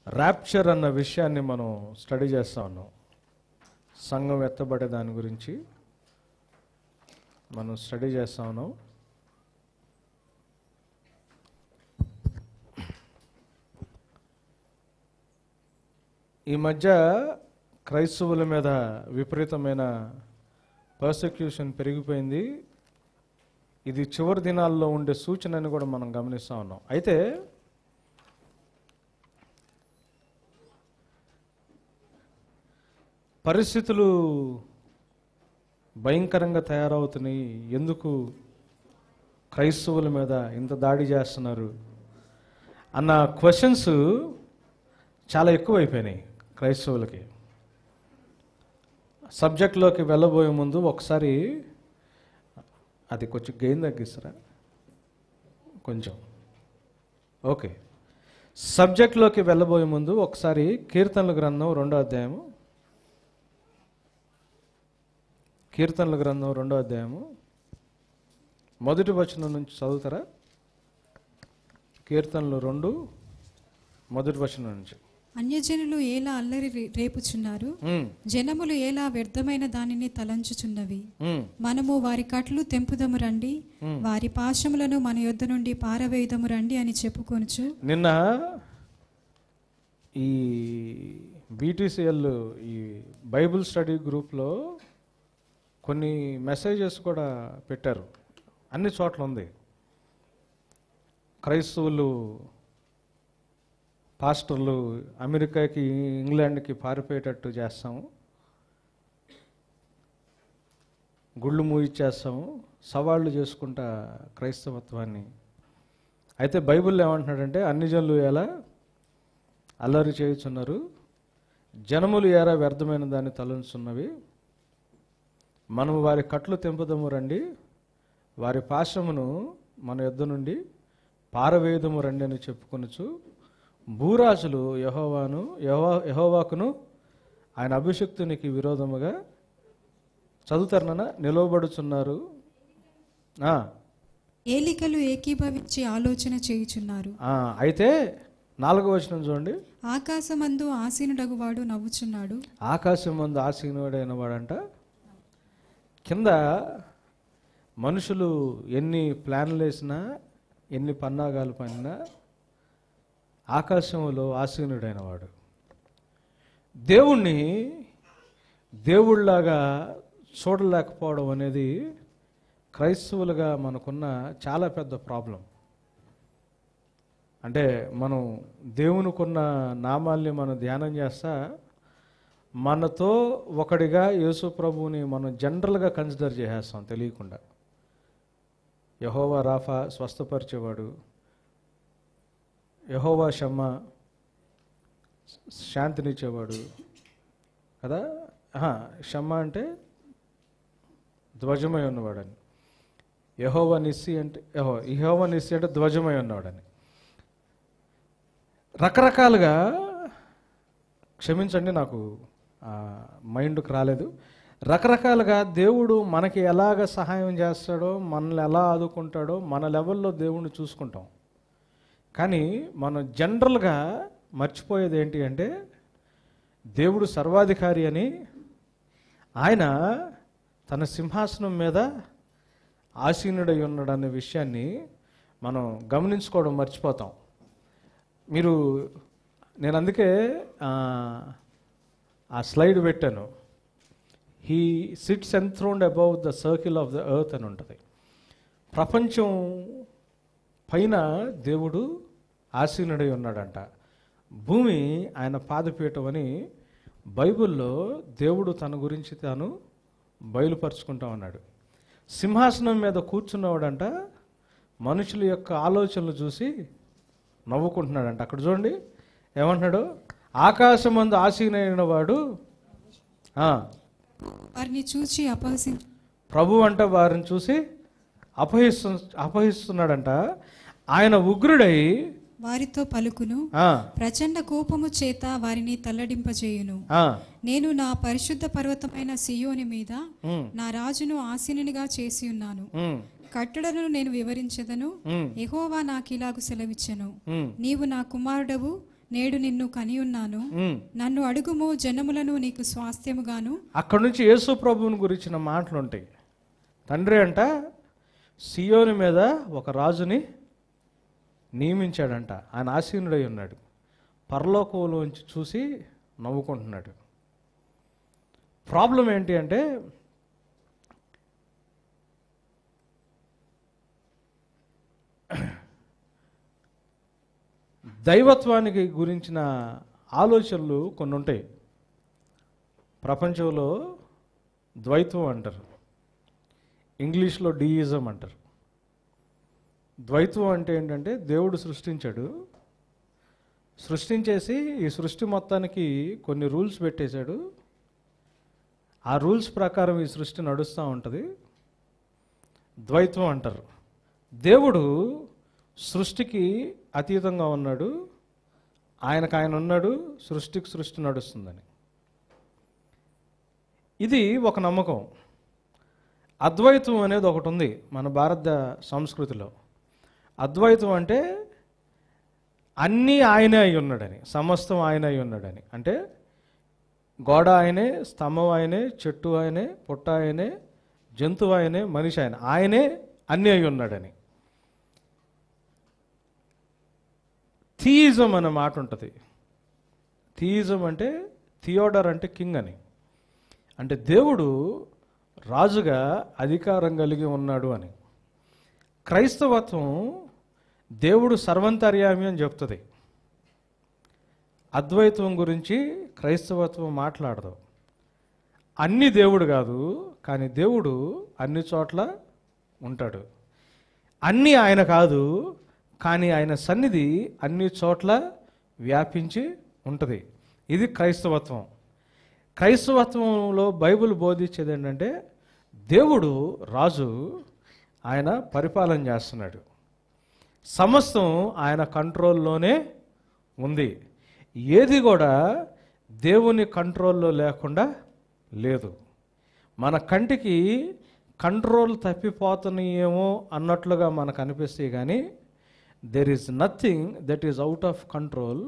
Rapture అన్న విషయాన్ని మనం స్టడీ చేస్తా ఉన్నాం సంఘం ఎత్తబడే దాని గురించి మనం స్టడీ చేస్తా ఉన్నాం ఈ మధ్య క్రైస్తవుల మీద విపరీతమైన పర్సిక్యూషన్ పెరిగిపోయింది ఇది చివరి దినాల్లో ఉండే సూచన అని కూడా మనం గమనిస్తూ ఉన్నాం అయితే పరిస్థితులు భయంకరంగా తయారవుతున్నాయి ఎందుకు క్రైస్తవుల మీద ఇంత దాడి చేస్తున్నారు అన్న క్వశ్చన్స్ చాలా ఎక్కువైపోయినాయి క్రైస్తవులకి సబ్జెక్ట్లోకి వెళ్ళబోయే ముందు ఒకసారి అది కొంచెం గెయిన్ తగ్గిస్తారా కొంచెం ఓకే సబ్జెక్ట్లోకి వెళ్ళబోయే ముందు ఒకసారి కీర్తనల గ్రంథం రెండో అధ్యాయము కీర్తనల గ్రంథం రెండో అధ్యాయము మొదటి వచనం నుంచి చదువుతారా కీర్తనలు రెండు మొదటి వచనం నుంచి అన్యజనులు ఏలా అల్లరి రే- రేపుచున్నారు ఉమ్, జనములు ఏలా వ్యర్థమైన దానిని తలంచుచున్నవి ఉమ్, మనము వారి కట్లు తెంపుదము రండి వారి పాశములను మన యొద్ద నుండి పారవేయుదము రండి అని చెప్పుకొనుచు నిన్న ఈ బీటీసీఎల్ ఈ బైబిల్ స్టడీ గ్రూప్లో కొన్ని మెసేజెస్ కూడా పెట్టారు అన్ని చోట్ల ఉంది క్రైస్తవులు పాస్టర్లు అమెరికాకి ఇంగ్లాండ్కి పారిపోయేటట్టు చేస్తాము గుళ్ళు మూయిచ్చేస్తాము సవాళ్ళు చేసుకుంటా క్రైస్తవత్వాన్ని అయితే బైబిల్లో ఏమంటున్నాడంటే అన్ని జనులు ఎలా అల్లరి చేయుచున్నారు జనములు ఎరా వ్యర్థమైన దాన్ని తలంచున్నవి మనము వారి కట్లు తెంపుదము రండి వారి పాశమును మన యొద్ద నుండి పారవేయదము రండి అని చెప్పుకొనుచు భూరాజులు యహోవాను యహో యహోవాకును ఆయన అభిషక్తునికి విరోధముగా చదువుతారన నిలవబడుచున్నారు ఆ, ఏలికలు ఏకీభవించి ఆలోచన చేయుచున్నారు ఆ, అయితే నాలుగో వచనం చూడండి ఆకాశమందు ఆసీనుడగువాడు నవ్వుచున్నాడు ఆకాశం మందు ఆసీనుడైన వాడంట కింద మనుషులు ఎన్ని ప్లాన్లు వేసినా ఎన్ని పన్నాగాలు పడినా ఆకాశంలో ఆసీనుడైన వాడు దేవుణ్ణి దేవుళ్ళలాగా చూడలేకపోవడం అనేది క్రైస్తవులుగా మనకున్న చాలా పెద్ద ప్రాబ్లం అంటే మనం దేవునికున్న నామాల్ని మనం ధ్యానం చేస్తా మనతో ఒకడిగా యేసు ప్రభువుని మనం జనరల్గా కన్సిడర్ చేసేస్తాం తెలియకుండా యహోవా రాఫా స్వస్థపరిచేవాడు యహోవా షమ్మ శాంతినిచ్చేవాడు కదా ఆహా, షమ్మ అంటే ధ్వజమై ఉన్నవాడని యహోవా నిస్సి అంటే యహో యహోవా నిస్సి అంటే ధ్వజమై ఉన్నవాడని రకరకాలుగా క్షమించండి నాకు ఆ, మైండ్కి రాలేదు రకరకాలుగా దేవుడు మనకి ఎలాగ సహాయం చేస్తాడో మనల్ని ఎలా ఆదుకుంటాడో మన లెవెల్లో దేవుణ్ణి చూసుకుంటాం కానీ మనం జనరల్గా మర్చిపోయేది ఏంటి అంటే దేవుడు సర్వాధికారి అని ఆయన తన సింహాసనం మీద ఆసీనుడై ఉన్నాడనే విషయాన్ని మనం గమనించుకోవడం మర్చిపోతాం మీరు నేను అందుకే ఆ, ఆ స్లైడ్ పెట్టాను he sits enthroned above the circle of the earth అని ఉంటుంది ప్రపంచం పైన దేవుడు ఆసీనుడై ఉన్నాడంట భూమి ఆయన పాదపీఠం అని బైబిల్లో దేవుడు తన గురించి తాను బయలుపరుచుకుంటా ఉన్నాడు సింహాసనం మీద కూర్చున్నవాడంట మనుషుల యొక్క ఆలోచనలు చూసి నవ్వుకుంటున్నాడంట అక్కడ చూడండి ఏమంటున్నాడు ఆకాశమందు ఆసీనైన వాడు ఆ, వారిని చూచి అపహసి ప్రభు అంట వారిని చూసి అపహిస్తు అపహిస్తున్నాడంట ఆయన ఉగ్రుడై వారితో పలుకును ఆ, ప్రచండ కోపము చేత వారిని తల్లడింపజేయును ఆ, నేను నా పరిశుద్ధ పర్వతమైన సియోని మీద ఉమ్, నా రాజును ఆసీనునిగా చేసి ఉన్నాను ఉమ్, కట్టడను నేను వివరించదను ఉమ్, యెహోవా నాకిలాగు సెలవిచ్చెను ఉమ్, నీవు నా కుమారుడవు నేడు నిన్ను కనియున్నాను ఉమ్. నన్ను అడుగుము జనములను నీకు స్వాస్థ్యముగాను అక్కడి నుంచి యేసు ప్రభువుని గురించిన మాటలు ఉంటాయి తండ్రి అంట సియోని మీద ఒక రాజుని నియమించాడంట ఆయన ఆసీనుడై ఉన్నాడు పరలోకంలోంచి చూసి నవ్వుకుంటున్నాడు ప్రాబ్లం ఏంటి అంటే దైవత్వానికి గురించిన ఆలోచనలు కొన్ని ఉంటాయి ప్రపంచంలో ద్వైతం అంటారు ఇంగ్లీష్లో డీయిజం అంటారు ద్వైతం అంటే ఏంటంటే దేవుడు సృష్టించాడు సృష్టించేసి ఈ సృష్టి మొత్తానికి కొన్ని రూల్స్ పెట్టేశాడు ఆ రూల్స్ ప్రకారం ఈ సృష్టి నడుస్తూ ఉంటుంది ద్వైతం అంటారు దేవుడు సృష్టికి అతీతంగా ఉన్నాడు ఆయనకు ఆయన ఉన్నాడు సృష్టికి సృష్టి నడుస్తుందని ఇది ఒక నమ్మకం అద్వైతం అనేది ఒకటి ఉంది మన భారత సంస్కృతిలో అద్వైతం అంటే అన్నీ ఆయనే అయి ఉన్నాడని సమస్తం ఆయన అయి ఉన్నాడని అంటే గోడ ఆయనే స్తంభం ఆయనే చెట్టు ఆయనే పుట్ట ఆయనే జంతువు ఆయనే మనిషి ఆయన ఆయనే అన్నీ అయి ఉన్నాడని థీయిజం అనే మాట ఉంటుంది థీయిజం అంటే థియోడర్ అంటే కింగ్ అని అంటే దేవుడు రాజుగా అధికారం కలిగి ఉన్నాడు అని క్రైస్తవత్వం దేవుడు సర్వంతర్యామి అని చెప్తుంది అద్వైతం గురించి క్రైస్తవత్వం మాట్లాడదు అన్ని దేవుడు కాదు కానీ దేవుడు అన్ని చోట్ల ఉంటాడు అన్నీ ఆయన కాదు కానీ ఆయన సన్నిధి అన్ని చోట్ల వ్యాపించి ఉంటుంది ఇది క్రైస్తవత్వం క్రైస్తవత్వంలో బైబిల్ బోధించేది ఏంటంటే దేవుడు రాజు ఆయన పరిపాలన చేస్తున్నాడు సమస్తం ఆయన కంట్రోల్లోనే ఉంది ఏది కూడా దేవుని కంట్రోల్లో లేకుండా లేదు మన కంటికి కంట్రోల్ తప్పిపోతున్నాయేమో అన్నట్లుగా మనకు అనిపిస్తాయి కానీ there is nothing that is out of control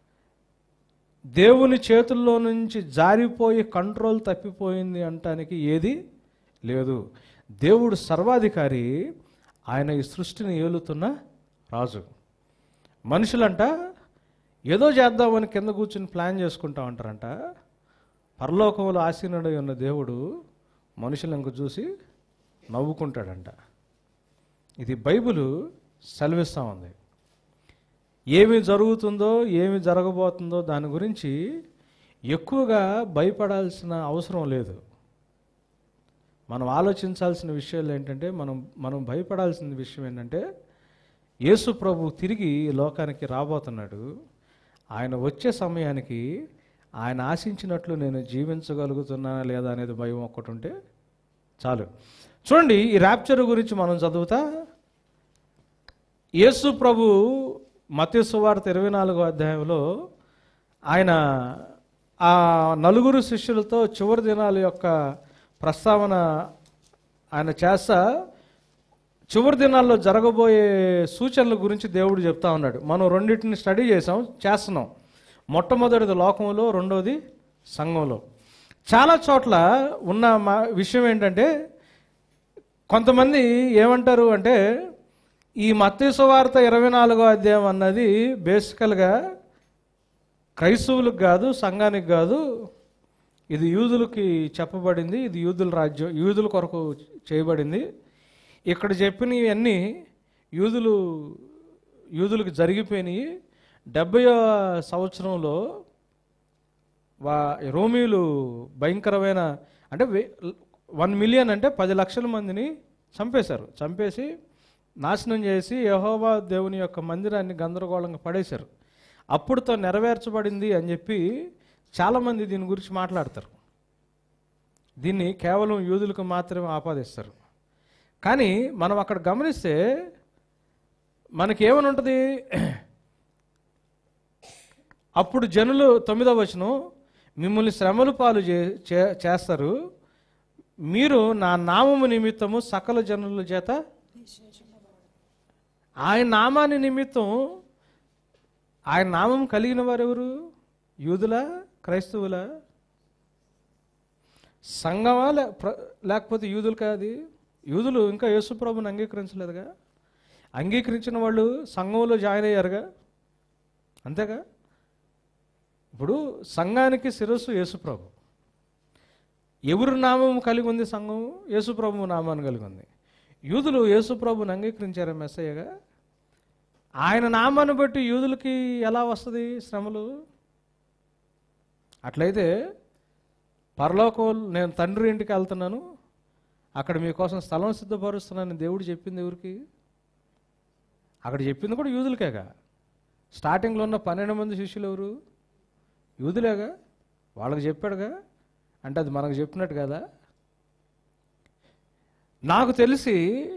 దేవుని చేతుల్లో నుంచి జారిపోయి కంట్రోల్ తప్పిపోయింది అంటానికి ఏది లేదు దేవుడు సర్వాధికారి ఆయన ఈ సృష్టిని ఏలుతున్న రాజు మనుషులంట ఏదో చేద్దామని కింద కూర్చుని ప్లాన్ చేసుకుంటా ఉంటారంట పరలోకంలో ఆసీనుడై ఉన్న దేవుడు మనుషులను చూసి నవ్వుకుంటాడంట ఇది బైబిల్ సెలవిస్తూ ఉంది ఏమి జరుగుతుందో ఏమి జరగబోతుందో దాని గురించి ఎక్కువగా భయపడాల్సిన అవసరం లేదు మనం ఆలోచించాల్సిన విషయాలు ఏంటంటే మనం మనం భయపడాల్సిన విషయం ఏంటంటే యేసు ప్రభు తిరిగి ఈ లోకానికి రాబోతున్నాడు ఆయన వచ్చే సమయానికి ఆయన ఆశించినట్లు నేను జీవించగలుగుతున్నానా లేదా అనేది భయం ఒక్కటి ఉంటే చాలు చూడండి ఈ ర్యాప్చర్ గురించి మనం చదువుతా యేసు ప్రభు మత్స్సు వార్త ఇరవై నాలుగో అధ్యాయంలో ఆయన ఆ నలుగురు శిష్యులతో చివరి దినాల యొక్క ప్రస్తావన ఆయన చేస్తా చివరి దినాల్లో జరగబోయే సూచనల గురించి దేవుడు చెప్తా ఉన్నాడు మనం రెండింటిని స్టడీ చేసాం చేస్తున్నాం మొట్టమొదటిది లోకంలో రెండోది సంఘంలో చాలా చోట్ల ఉన్న మా విషయం ఏంటంటే కొంతమంది ఏమంటారు అంటే ఈ మత్తయి వార్త ఇరవై నాలుగో అధ్యాయం అన్నది బేసికల్గా క్రైస్తవులకు కాదు సంఘానికి కాదు ఇది యూదులకి చెప్పబడింది ఇది యూదుల రాజ్యం యూదుల కొరకు చేయబడింది ఇక్కడ చెప్పినవన్నీ యూదులు యూదులకు జరిగిపోయినాయి డెబ్బై సంవత్సరంలో వా రోమిలు భయంకరమైన అంటే వన్ మిలియన్ అంటే పది లక్షల మందిని చంపేశారు చంపేసి నాశనం చేసి యహోవా దేవుని యొక్క మందిరాన్ని గందరగోళంగా పడేశారు అప్పుడుతో నెరవేర్చబడింది అని చెప్పి చాలామంది దీని గురించి మాట్లాడతారు దీన్ని కేవలం యూదులకు మాత్రమే ఆపాదిస్తారు కానీ మనం అక్కడ గమనిస్తే మనకేమని ఉంటుంది అప్పుడు జనులు తొమ్మిదవ వచనం మిమ్మల్ని శ్రమలు పాలు చే- చే- చేస్తారు మీరు నా నామము నిమిత్తము సకల జనుల చేత ఆయన నామాన్ని నిమిత్తం ఆయన నామం కలిగిన వారు ఎవరు యూదులా క్రైస్తవులా సంఘమా లే ప్ర- లేకపోతే యూదులు కాదు యూదులు ఇంకా యేసుప్రభుని అంగీకరించలేదుగా అంగీకరించిన వాళ్ళు సంఘంలో జాయిన్ అయ్యారుగా అంతేగా ఇప్పుడు సంఘానికి శిరస్సు యేసుప్రభు ఎవరు నామం కలిగి ఉంది సంఘం యేసుప్రభు నామాన్ని కలిగి ఉంది యూదులు యేసుప్రభుని అంగీకరించారు మెస్సయ్యగా ఆయన నామాన్ని బట్టి యూదులకి ఎలా వస్తుంది శ్రమలు అట్లయితే పరలోకం నేను తండ్రి ఇంటికి వెళ్తున్నాను అక్కడ మీకోసం స్థలం సిద్ధపరుస్తున్నాను దేవుడు చెప్పింది ఎవరికి అక్కడ చెప్పింది కూడా యూదులకేగా స్టార్టింగ్లో ఉన్న పన్నెండు మంది శిష్యులు ఎవరు యూదులేగా వాళ్ళకి చెప్పాడుగా అంటే అది మనకు చెప్పినట్టు కదా నాకు తెలిసి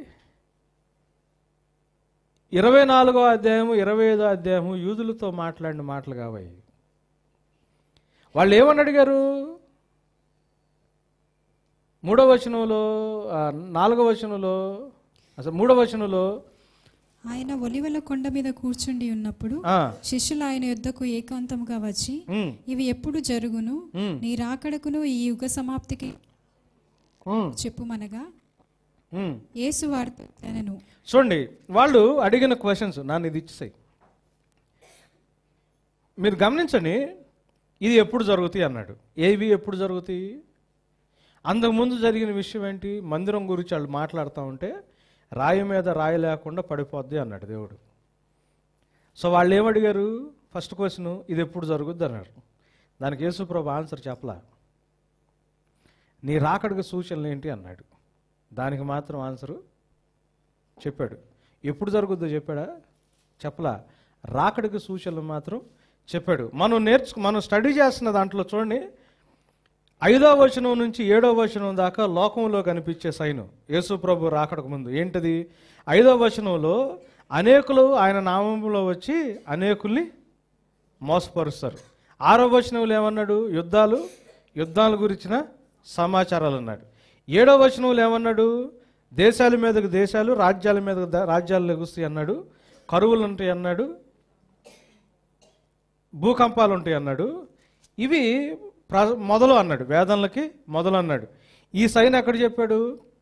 ఇరవై నాలుగో అధ్యాయము ఇరవై ఐదో అధ్యాయము యూదులతో మాట్లాడిన మాటలు కావాయి వాళ్ళు ఏమని అడిగారు మూడవ వచనంలో ఆ, నాలుగవ వచనంలో అసలు మూడవ వచనంలో ఆయన ఒలివల కొండ మీద కూర్చుండి ఉన్నప్పుడు ఆ, శిష్యులు ఆయన యుద్ధకు ఏకాంతముగా వచ్చి ఉమ్, ఇవి ఎప్పుడు జరుగును ఉమ్, నీ రాకడకును ఈ యుగ సమాప్తికి ఉమ్, చెప్పుమనగా ఉమ్. యేసు వారితో అనెను చూడండి వాళ్ళు అడిగిన క్వశ్చన్స్ నన్ను ఇది ఇచ్చేసాయి మీరు గమనించండి ఇది ఎప్పుడు జరుగుతాయి అన్నాడు ఏవి ఎప్పుడు జరుగుతాయి అంతకుముందు జరిగిన విషయం ఏంటి మందిరం గురించి వాళ్ళు మాట్లాడుతూ ఉంటే రాయి మీద రాయి లేకుండా పడిపోద్ది అన్నాడు దేవుడు సో వాళ్ళు ఏమడిగారు ఫస్ట్ క్వశ్చన్ ఇది ఎప్పుడు జరుగుద్ది అన్నారు దానికి యేసుప్రభు ఆన్సర్ చెప్పలా నీ రాకడికి సూచనలు ఏంటి అన్నాడు దానికి మాత్రం ఆన్సరు చెప్పాడు ఎప్పుడు జరుగుద్దో చెప్పాడా చెప్పలా రాకడికి సూచనలు మాత్రం చెప్పాడు మనం నేర్చుకు మనం స్టడీ చేస్తున్న దాంట్లో చూడండి ఐదో వచనం నుంచి ఏడో వచనం దాకా లోకంలో కనిపించే సైను యేసు ప్రభు రాకడకు ముందు ఏంటిది ఐదో వచనంలో అనేకులు ఆయన నామంలో వచ్చి అనేకుల్ని మోసపరుస్తారు ఆరో వచనంలో ఏమన్నాడు యుద్ధాలు యుద్ధాల గురించిన సమాచారాలు అన్నాడు ఏడో వచనంలో ఏమన్నాడు దేశాల మీదకు దేశాలు రాజ్యాల మీదకు ద- రాజ్యాలు లెగుస్తాయి అన్నాడు కరువులు ఉంటాయి అన్నాడు భూకంపాలు ఉంటాయి అన్నాడు ఇవి ప్ర మొదలు అన్నాడు వేదనలకి మొదలు అన్నాడు ఈ సైన్ ఎక్కడ చెప్పాడు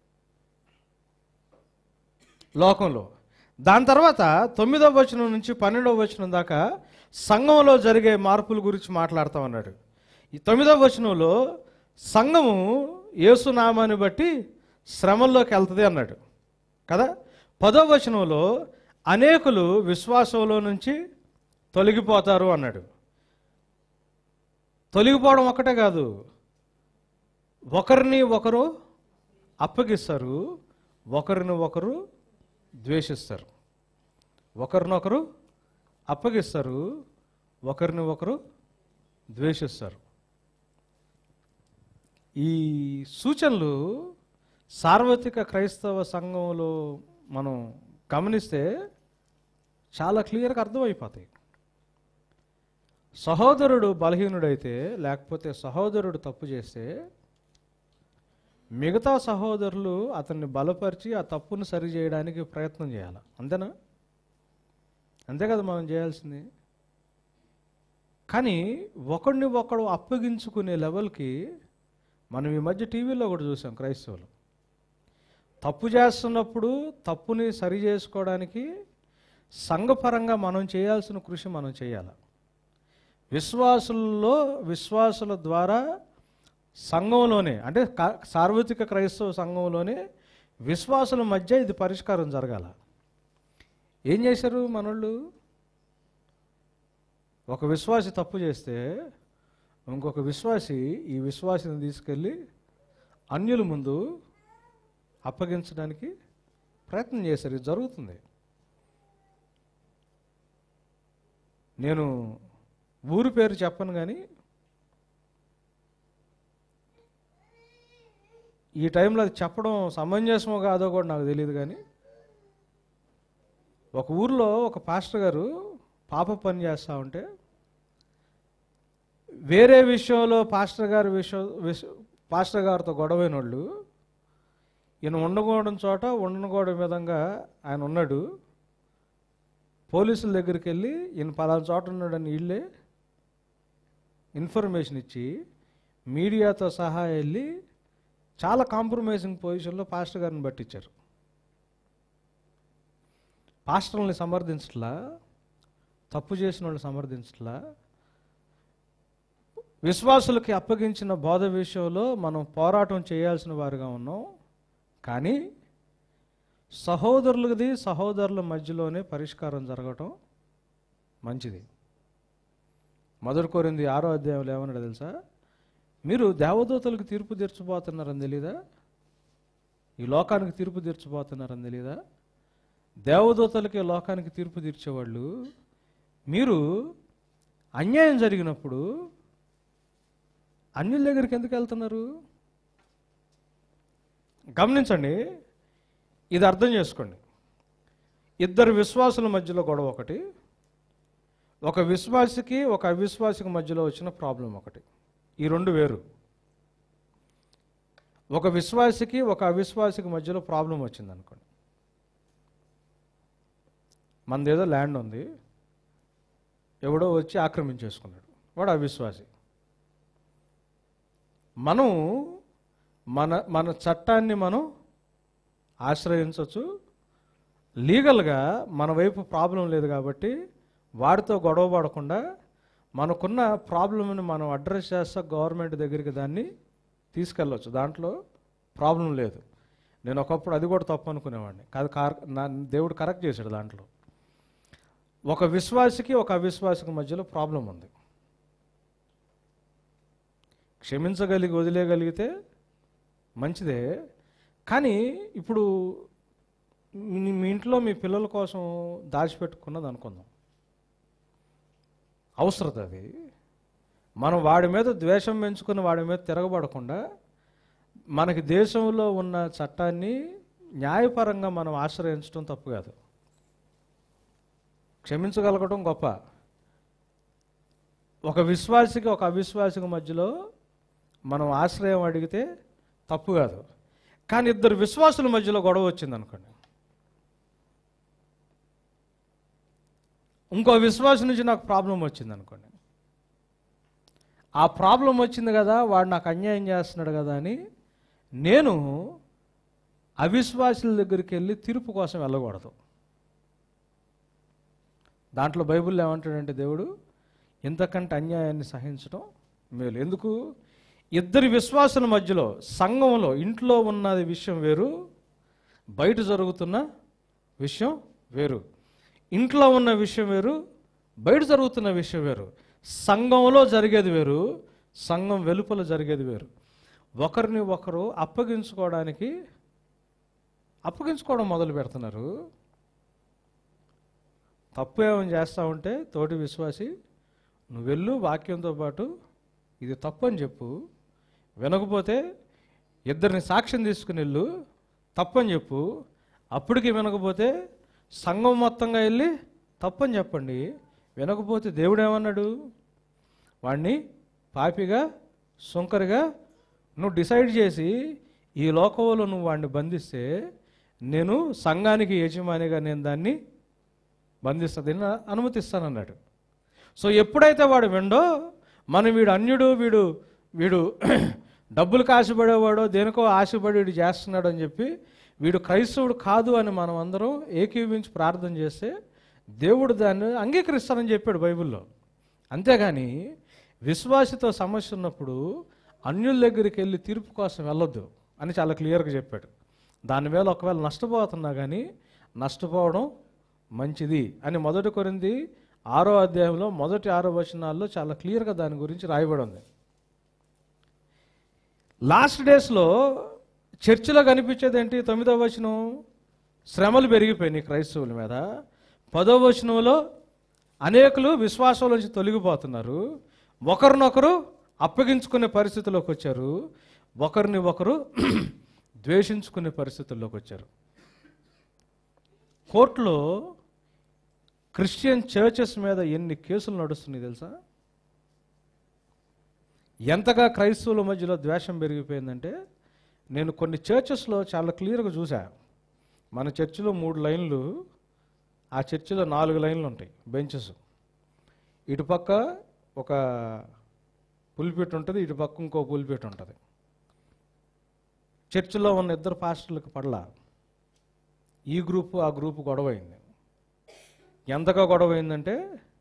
లోకంలో దాని తర్వాత తొమ్మిదవ వచనం నుంచి పన్నెండవ వచనం దాకా సంఘంలో జరిగే మార్పుల గురించి మాట్లాడుతాం అన్నాడు ఈ తొమ్మిదవ వచనంలో సంఘము యేసునామాన్ని బట్టి శ్రమల్లోకి వెళ్తుంది అన్నాడు కదా పదవ వచనంలో అనేకులు విశ్వాసంలో నుంచి తొలగిపోతారు అన్నాడు తొలగిపోవడం ఒక్కటే కాదు ఒకరిని ఒకరు అప్పగిస్తారు ఒకరిని ఒకరు ద్వేషిస్తారు ఒకరినొకరు అప్పగిస్తారు ఒకరిని ఒకరు ద్వేషిస్తారు ఈ సూచనలు సార్వత్రిక క్రైస్తవ సంఘంలో మనం గమనిస్తే చాలా క్లియర్గా అర్థమైపోతాయి సహోదరుడు బలహీనుడైతే లేకపోతే సహోదరుడు తప్పు చేస్తే మిగతా సహోదరులు అతన్ని బలపరిచి ఆ తప్పును సరి చేయడానికి ప్రయత్నం చేయాలి అంతేనా అంతే కదా మనం చేయాల్సింది కానీ ఒకడిని ఒకడు అప్పగించుకునే లెవెల్కి మనం ఈ మధ్య టీవీలో కూడా చూసాం క్రైస్తవులు తప్పు చేస్తున్నప్పుడు తప్పుని సరి చేసుకోవడానికి సంఘపరంగా మనం చేయాల్సిన కృషి మనం చేయాలి విశ్వాసుల్లో విశ్వాసుల ద్వారా సంఘంలోనే అంటే కా- సార్వత్రిక క్రైస్తవ సంఘంలోనే విశ్వాసుల మధ్య ఇది పరిష్కారం జరగాల ఏం చేశారు మనోళ్ళు ఒక విశ్వాసి తప్పు చేస్తే ఇంకొక విశ్వాసి ఈ విశ్వాసిని తీసుకెళ్ళి అన్యుల ముందు అప్పగించడానికి ప్రయత్నం చేశారు ఇది జరుగుతుంది నేను ఊరి పేరు చెప్పను కానీ ఈ టైంలో అది చెప్పడం సమంజసమో కాదో కూడా నాకు తెలియదు కానీ ఒక ఊర్లో ఒక పాస్టర్ గారు పాప పని చేస్తూ ఉంటే వేరే విషయంలో పాస్టర్ గారి విషయం విష- పాస్టర్ గారితో గొడవైన వాళ్ళు ఈయన ఉండకూడని చోట ఉండకూడని విధంగా ఆయన ఉన్నాడు పోలీసుల దగ్గరికి వెళ్ళి ఈయన పలానా చోట ఉన్నాడని వీళ్ళే ఇన్ఫర్మేషన్ ఇచ్చి మీడియాతో సహా వెళ్ళి చాలా కాంప్రమైజింగ్ పొజిషన్లో పాస్టర్ గారిని పట్టించారు పాస్టర్ని సమర్థించట్లా తప్పు చేసిన వాళ్ళు సమర్థించట్లా విశ్వాసులకి అప్పగించిన బోధ విషయంలో మనం పోరాటం చేయాల్సిన వారుగా ఉన్నాం కానీ సహోదరులది సహోదరుల మధ్యలోనే పరిష్కారం జరగటం మంచిది మొదటి కోరింది ఆరో అధ్యాయంలో ఏమన్నాడు తెలుసా మీరు దేవదూతలకు తీర్పు తీర్చబోతున్నారని తెలీదా ఈ లోకానికి తీర్పు తీర్చబోతున్నారని తెలీదా దేవదూతలకి లోకానికి తీర్పు తీర్చేవాళ్ళు మీరు అన్యాయం జరిగినప్పుడు అన్యుల దగ్గరికి ఎందుకు వెళ్తున్నారు గమనించండి ఇది అర్థం చేసుకోండి ఇద్దరు విశ్వాసుల మధ్యలో గొడవ ఒకటి ఒక విశ్వాసికి ఒక అవిశ్వాసికి మధ్యలో వచ్చిన ప్రాబ్లం ఒకటి ఈ రెండు వేరు ఒక విశ్వాసికి ఒక అవిశ్వాసికి మధ్యలో ప్రాబ్లం వచ్చింది అనుకోండి మనదేదో ల్యాండ్ ఉంది ఎవడో వచ్చి ఆక్రమించేసుకున్నాడు వాడు అవిశ్వాసి మనం మన మన చట్టాన్ని మనం ఆశ్రయించవచ్చు లీగల్గా మన వైపు ప్రాబ్లం లేదు కాబట్టి వాడితో గొడవ పడకుండా మనకున్న ప్రాబ్లమ్ని మనం అడ్రస్ చేస్తా గవర్నమెంట్ దగ్గరికి దాన్ని తీసుకెళ్ళవచ్చు దాంట్లో ప్రాబ్లం లేదు నేను ఒకప్పుడు అది కూడా తప్పు అనుకునేవాడిని కాదు కార్ నా దేవుడు కరెక్ట్ చేశాడు దాంట్లో ఒక విశ్వాసికి ఒక అవిశ్వాసికి మధ్యలో ప్రాబ్లం ఉంది క్షమించగలిగి వదిలేయగలిగితే మంచిదే కానీ ఇప్పుడు మీ మీ ఇంట్లో మీ పిల్లల కోసం దాచిపెట్టుకున్నది అనుకుందాం అవసరత అది మనం వాడి మీద ద్వేషం పెంచుకుని వాడి మీద తిరగబడకుండా మనకి దేశంలో ఉన్న చట్టాన్ని న్యాయపరంగా మనం ఆశ్రయించడం తప్పు కాదు క్షమించగలగడం గొప్ప ఒక విశ్వాసికి ఒక అవిశ్వాసికి మధ్యలో మనం ఆశ్రయం అడిగితే తప్పు కాదు కానీ ఇద్దరు విశ్వాసుల మధ్యలో గొడవ వచ్చింది అనుకోండి ఇంకో విశ్వాసం నుంచి నాకు ప్రాబ్లం వచ్చింది అనుకోండి ఆ ప్రాబ్లం వచ్చింది కదా వాడు నాకు అన్యాయం చేస్తున్నాడు కదా అని నేను అవిశ్వాసుల దగ్గరికి వెళ్ళి తీర్పు కోసం వెళ్ళకూడదు దాంట్లో బైబిల్లో ఏమంటాడంటే దేవుడు ఇంతకంటే అన్యాయాన్ని సహించడం మేలు ఎందుకు ఇద్దరి విశ్వాసుల మధ్యలో సంఘంలో ఇంట్లో ఉన్నది విషయం వేరు బయట జరుగుతున్న విషయం వేరు ఇంట్లో ఉన్న విషయం వేరు బయట జరుగుతున్న విషయం వేరు సంఘంలో జరిగేది వేరు సంఘం వెలుపల జరిగేది వేరు ఒకరిని ఒకరు అప్పగించుకోవడానికి అప్పగించుకోవడం మొదలు పెడుతున్నారు తప్పు ఏమైనా చేస్తా ఉంటే తోటి విశ్వాసి నువ్వు వెళ్ళు వాక్యంతో పాటు ఇది తప్పు అని చెప్పు వినకపోతే ఇద్దరిని సాక్ష్యం తీసుకుని వెళ్ళు తప్పని చెప్పు అప్పటికి వినకపోతే సంఘం మొత్తంగా వెళ్ళి తప్పని చెప్పండి వినకపోతే దేవుడు ఏమన్నాడు వాడిని పాపిగా సుంకరిగా నువ్వు డిసైడ్ చేసి ఈ లోకంలో నువ్వు వాడిని బంధిస్తే నేను సంఘానికి యజమానిగా నేను దాన్ని బంధిస్తుంది అనుమతిస్తానన్నాడు సో ఎప్పుడైతే వాడు విండో మనం వీడు అన్యుడు వీడు వీడు డబ్బులకు ఆశపడేవాడో దేనికో ఆశపడి వీడు చేస్తున్నాడు అని చెప్పి వీడు క్రైస్తవుడు కాదు అని మనం అందరం ఏకీవించి ప్రార్థన చేస్తే దేవుడు దాన్ని అంగీకరిస్తానని చెప్పాడు బైబిల్లో అంతేగాని విశ్వాసితో సమస్య ఉన్నప్పుడు అన్యుల దగ్గరికి వెళ్ళి తీర్పు కోసం వెళ్ళొద్దు అని చాలా క్లియర్గా చెప్పాడు దాని మీద ఒకవేళ నష్టపోతున్నా కానీ నష్టపోవడం మంచిది అని మొదటి కొరింది ఆరో అధ్యాయంలో మొదటి ఆరో వచనాల్లో చాలా క్లియర్గా దాని గురించి రాయబడి ఉంది లాస్ట్ డేస్లో చర్చిలో కనిపించేది ఏంటి తొమ్మిదవ వచనం శ్రమలు పెరిగిపోయినాయి క్రైస్తవుల మీద పదో వచనంలో అనేకులు విశ్వాసం నుంచి తొలగిపోతున్నారు ఒకరినొకరు అప్పగించుకునే పరిస్థితిలోకి వచ్చారు ఒకరిని ఒకరు ద్వేషించుకునే పరిస్థితుల్లోకి వచ్చారు కోర్టులో క్రిస్టియన్ చర్చెస్ మీద ఎన్ని కేసులు నడుస్తున్నాయి తెలుసా ఎంతగా క్రైస్తవుల మధ్యలో ద్వేషం పెరిగిపోయిందంటే నేను కొన్ని చర్చెస్లో చాలా క్లియర్గా చూసా మన చర్చిలో మూడు లైన్లు ఆ చర్చిలో నాలుగు లైన్లు ఉంటాయి బెంచెస్ ఇటుపక్క ఒక పులిపేట ఉంటుంది ఇటుపక్క ఇంకో పులిపేట ఉంటుంది చర్చిలో ఉన్న ఇద్దరు పాస్టర్లకు పడలా ఈ గ్రూపు ఆ గ్రూపు గొడవ అయింది ఎంతగా గొడవ అయిందంటే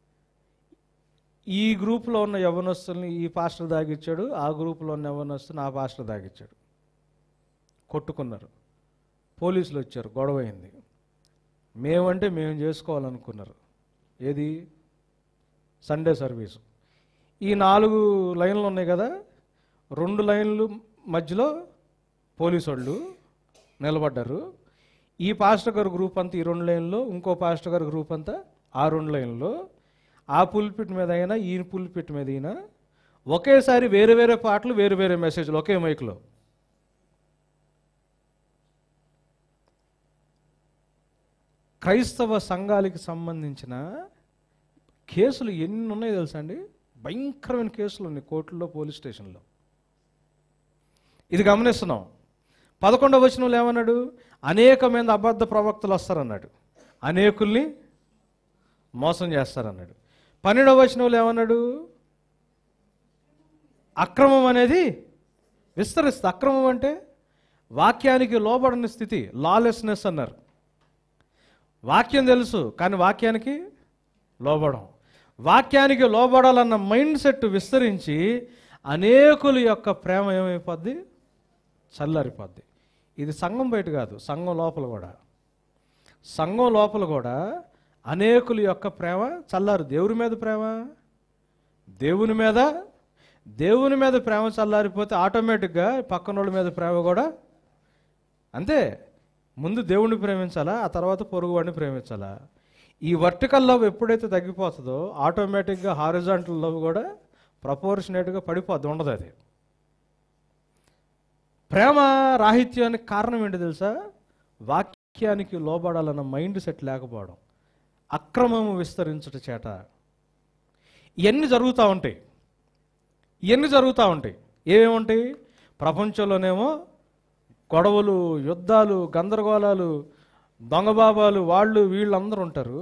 ఈ గ్రూప్లో ఉన్న యవనస్తుల్ని ఈ పాస్టర్ దాగిచ్చాడు ఆ గ్రూప్లో ఉన్న యవనస్తుని ఆ పాస్టర్ దాగిచ్చాడు కొట్టుకున్నారు పోలీసులు వచ్చారు గొడవ అయింది మేమంటే మేము చేసుకోవాలనుకున్నారు ఏది సండే సర్వీసు ఈ నాలుగు లైన్లు ఉన్నాయి కదా రెండు లైన్లు మధ్యలో పోలీసు వాళ్ళు నిలబడ్డారు ఈ పాస్టర్ గారి గ్రూప్ అంతా ఈ రెండు లైన్లో ఇంకో పాస్టర్ గారి గ్రూప్ అంతా ఆ రెండు లైన్లో ఆ పుల్పిట్ మీద అయినా ఈ పుల్పిట్ మీద అయినా ఒకేసారి వేరే వేరే పాటలు వేరు వేరే మెసేజ్లు ఒకే మైక్లో క్రైస్తవ సంఘాలకి సంబంధించిన కేసులు ఎన్ని ఉన్నాయో తెలుసా అండి భయంకరమైన కేసులు ఉన్నాయి కోర్టుల్లో పోలీస్ స్టేషన్లో ఇది గమనిస్తున్నాం పదకొండవ వచనంలో ఏమన్నాడు అనేకమైన అబద్ధ ప్రవక్తలు వస్తారన్నాడు అనేకుల్ని మోసం చేస్తారన్నాడు పన్నెండవ వచనంలో ఏమన్నాడు అక్రమం అనేది విస్తరిస్తుంది అక్రమం అంటే వాక్యానికి లోబడని స్థితి లాలెస్నెస్ అన్నారు వాక్యం తెలుసు కానీ వాక్యానికి లోబడం వాక్యానికి లోబడాలన్న మైండ్ సెట్ విస్తరించి అనేకుల యొక్క ప్రేమ ఏమైపోద్ది చల్లారిపోద్ది ఇది సంఘం బయట కాదు సంఘం లోపల కూడా సంఘం లోపల కూడా అనేకుల యొక్క ప్రేమ చల్లారు దేవుని మీద ప్రేమ దేవుని మీద దేవుని మీద ప్రేమ చల్లారిపోతే ఆటోమేటిక్గా పక్కనోళ్ళ మీద ప్రేమ కూడా అంతే ముందు దేవుణ్ణి ప్రేమించాలా ఆ తర్వాత పొరుగు వాడిని ప్రేమించాలా ఈ వర్టికల్ లవ్ ఎప్పుడైతే తగ్గిపోతుందో ఆటోమేటిక్గా హారిజాంటల్ లవ్ కూడా ప్రపోర్షనేట్గా పడిపోద్ది ఉండదు అది ప్రేమ రాహిత్యానికి కారణం ఏంటి తెలుసా వాక్యానికి లోబడాలన్న మైండ్ సెట్ లేకపోవడం అక్రమము విస్తరించుట చేట ఇవన్నీ జరుగుతూ ఉంటాయి ఇవన్నీ జరుగుతూ ఉంటాయి ఏమేముంటాయి ప్రపంచంలోనేమో గొడవలు యుద్ధాలు గందరగోళాలు దొంగబాబాలు వాళ్ళు వీళ్ళందరూ ఉంటారు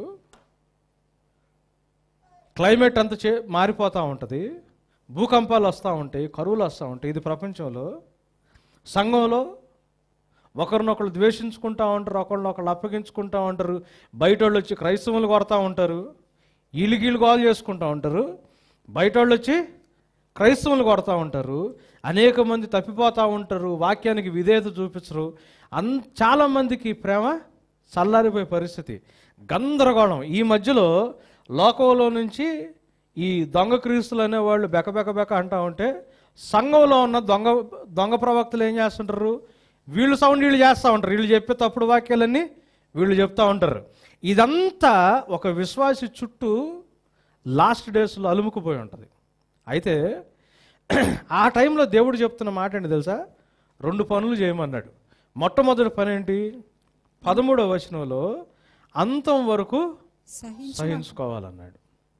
క్లైమేట్ అంతా చే మారిపోతూ ఉంటుంది భూకంపాలు వస్తూ ఉంటాయి కరువులు వస్తూ ఉంటాయి ఇది ప్రపంచంలో సంఘంలో ఒకరినొకరు ద్వేషించుకుంటూ ఉంటారు ఒకరినొకరు అప్పగించుకుంటూ ఉంటారు బయట వాళ్ళు వచ్చి క్రైస్తవులు కొడతా ఉంటారు వీళ్ళు గీళ్ళు గోలు చేసుకుంటూ ఉంటారు బయట వాళ్ళు వచ్చి క్రైస్తవులు కొడతా ఉంటారు అనేక మంది తప్పిపోతూ ఉంటారు వాక్యానికి విధేయత చూపించరు అన్ చాలామందికి ప్రేమ చల్లారిపోయే పరిస్థితి గందరగోళం ఈ మధ్యలో లోకంలో నుంచి ఈ దొంగ క్రీస్తులు అనేవాళ్ళు బెక బెక బెక అంటా ఉంటే సంఘంలో ఉన్న దొంగ దొంగ ప్రవక్తలు ఏం చేస్తుంటారు వీళ్ళు సౌండ్ వీళ్ళు చేస్తూ ఉంటారు వీళ్ళు చెప్పే తప్పుడు వాక్యాలన్నీ వీళ్ళు చెప్తా ఉంటారు ఇదంతా ఒక విశ్వాసి చుట్టూ లాస్ట్ డేస్లో అలుముకుపోయి ఉంటుంది అయితే ఆ టైంలో దేవుడు చెప్తున్న మాట ఏంటి తెలుసా రెండు పనులు చేయమన్నాడు మొట్టమొదటి పని ఏంటి పదమూడవ వచనంలో అంతం వరకు సహించు సహించుకోవాలన్నాడు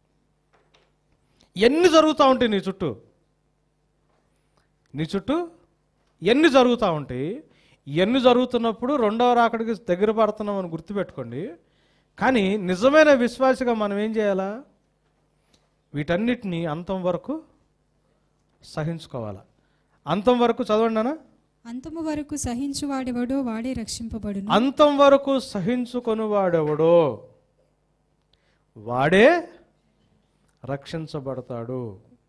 ఎన్ని జరుగుతూ ఉంటాయి నీ చుట్టూ నీ చుట్టూ ఎన్ని జరుగుతూ ఉంటాయి ఎన్ని జరుగుతున్నప్పుడు రెండవ రాకడికి దగ్గర పడుతున్నాం అని గుర్తుపెట్టుకోండి కానీ నిజమైన విశ్వాసిగా మనం ఏం చేయాలా వీటన్నిటిని అంతం వరకు సహించుకోవాలా అంతం వరకు చదవండి అన్న అంతము వరకు సహించువాడెవడో వాడే రక్షింపబడును అంతం వరకు సహించుకొని వాడెవడో వాడే రక్షించబడతాడు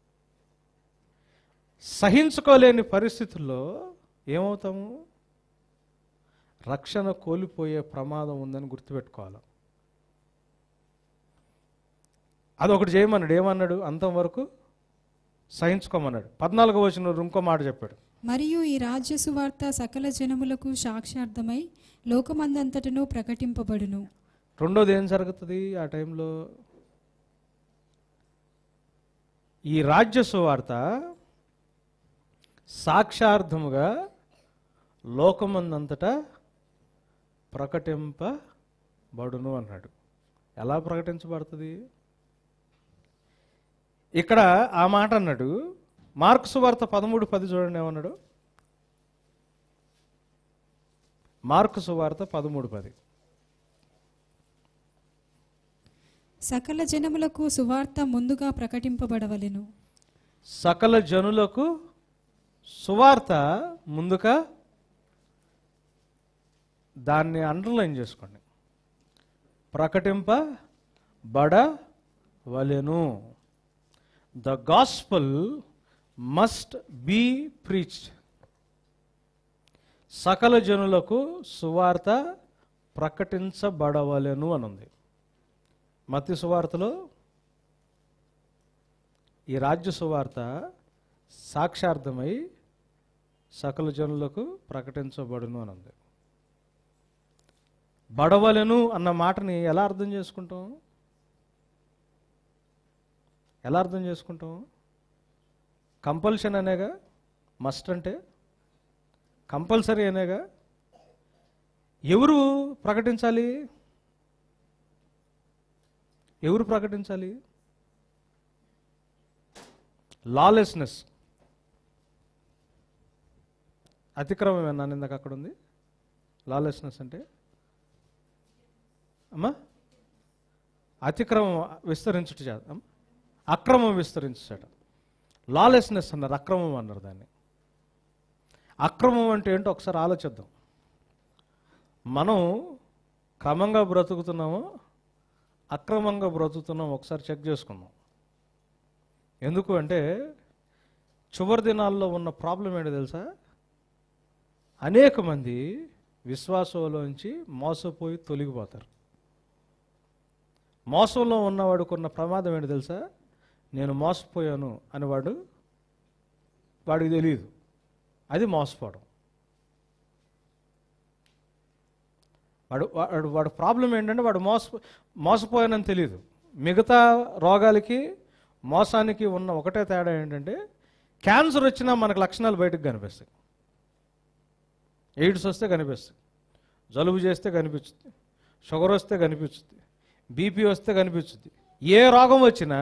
సహించుకోలేని పరిస్థితుల్లో ఏమవుతాము రక్షణ కోల్పోయే ప్రమాదం ఉందని గుర్తుపెట్టుకోవాలి అదొకటి చేయమన్నాడు ఏమన్నాడు అంతం వరకు సహించుకోమన్నాడు పద్నాలుగో వచ్చిన ఇంకో మాట చెప్పాడు మరియు ఈ రాజ్య సువార్త సకల జనములకు సాక్షార్థమై లోకమందంతటను ప్రకటింపబడును రెండోది ఏం జరుగుతుంది ఆ టైంలో ఈ రాజ్య సువార్త సాక్షార్థముగా లోకమందంతటా ప్రకటింపబడును అన్నాడు ఎలా ప్రకటించబడుతుంది ఇక్కడ ఆ మాట అన్నాడు మార్క్స్ వార్త పదమూడు పది చూడండి ఏమన్నాడు మార్కు సువార్త పదమూడు పది సకల జనములకు సువార్త ముందుగా ప్రకటింపబడవలెను సకల జనులకు సువార్త ముందుగా దాన్ని అండర్లైన్ చేసుకోండి ప్రకటింపబడవలెను the gospel must be preached సకల జనులకు సువార్త ప్రకటించబడవలెను అని ఉంది మత్తి సువార్తలో ఈ రాజ్య సువార్త సాక్షార్థమై సకల జనులకు ప్రకటించబడును అని ఉంది బడవలెను అన్న మాటని ఎలా అర్థం చేసుకుంటాం ఎలా అర్థం చేసుకుంటాం కంపల్షన్ అనేగా మస్ట్ అంటే కంపల్సరీ అనేగా ఎవరు ప్రకటించాలి ఎవరు ప్రకటించాలి లాలెస్నెస్ అతిక్రమం ఏమన్నా ఇందాక అక్కడ ఉంది లాలెస్నెస్ అంటే అమ్మా అతిక్రమం విస్తరించుట చేత అమ్మ? అక్రమం విస్తరించుట లాలెస్నెస్ అన్నారు అక్రమం అన్నారు దాన్ని అక్రమం అంటే ఏంటో ఒకసారి ఆలోచిద్దాం మనం క్రమంగా బ్రతుకుతున్నామో అక్రమంగా బ్రతుకుతున్నాం ఒకసారి చెక్ చేసుకుందాం ఎందుకు అంటే చివరి దినాల్లో ఉన్న ప్రాబ్లం ఏంటో తెలుసా అనేక మంది విశ్వాసంలోంచి మోసపోయి తొలగిపోతారు మోసంలో ఉన్నవాడికి ఉన్న ప్రమాదం ఏంటో తెలుసా నేను మోసపోయాను అని వాడు వాడికి తెలియదు అది మోసపోవడం వాడు వాడు వాడు ప్రాబ్లం ఏంటంటే వాడు మోస మోసపోయానని తెలియదు మిగతా రోగాలకి మోసానికి ఉన్న ఒకటే తేడా ఏంటంటే క్యాన్సర్ వచ్చినా మనకు లక్షణాలు బయటకు కనిపిస్తాయి ఎయిడ్స్ వస్తే కనిపిస్తుంది జలుబు చేస్తే కనిపించుద్ది షుగర్ వస్తే కనిపించుద్ది బీపీ వస్తే కనిపించుద్ది ఏ రోగం వచ్చినా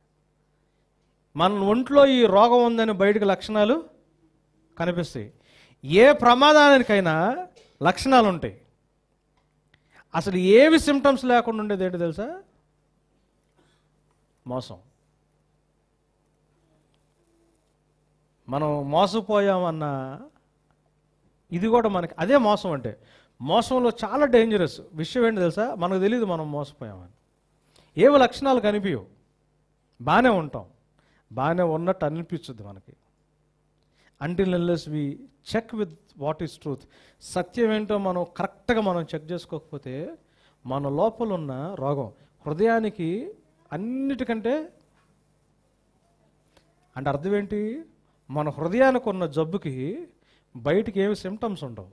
మన ఒంట్లో ఈ రోగం ఉందని బయటకు లక్షణాలు కనిపిస్తాయి ఏ ప్రమాదానికైనా లక్షణాలు ఉంటాయి అసలు ఏవి సిమ్టమ్స్ లేకుండా ఉండేది ఏంటి తెలుసా మోసం మనం మోసపోయామన్న ఇది కూడా మనకి అదే మోసం అంటే మోసంలో చాలా డేంజరస్ విషయం ఏంటి తెలుసా మనకు తెలియదు మనం మోసపోయామని ఏవో లక్షణాలు కనిపించవు బాగానే ఉంటాం బాగానే ఉన్నట్టు అనిపించుద్ది మనకి until unless we check with what is truth సత్యం ఏంటో మనం కరెక్ట్గా మనం చెక్ చేసుకోకపోతే మన లోపల ఉన్న రోగం హృదయానికి అన్నిటికంటే అంటే అర్థం ఏంటి మన హృదయానికి ఉన్న జబ్బుకి బయటికి ఏమి సిమ్టమ్స్ ఉండవు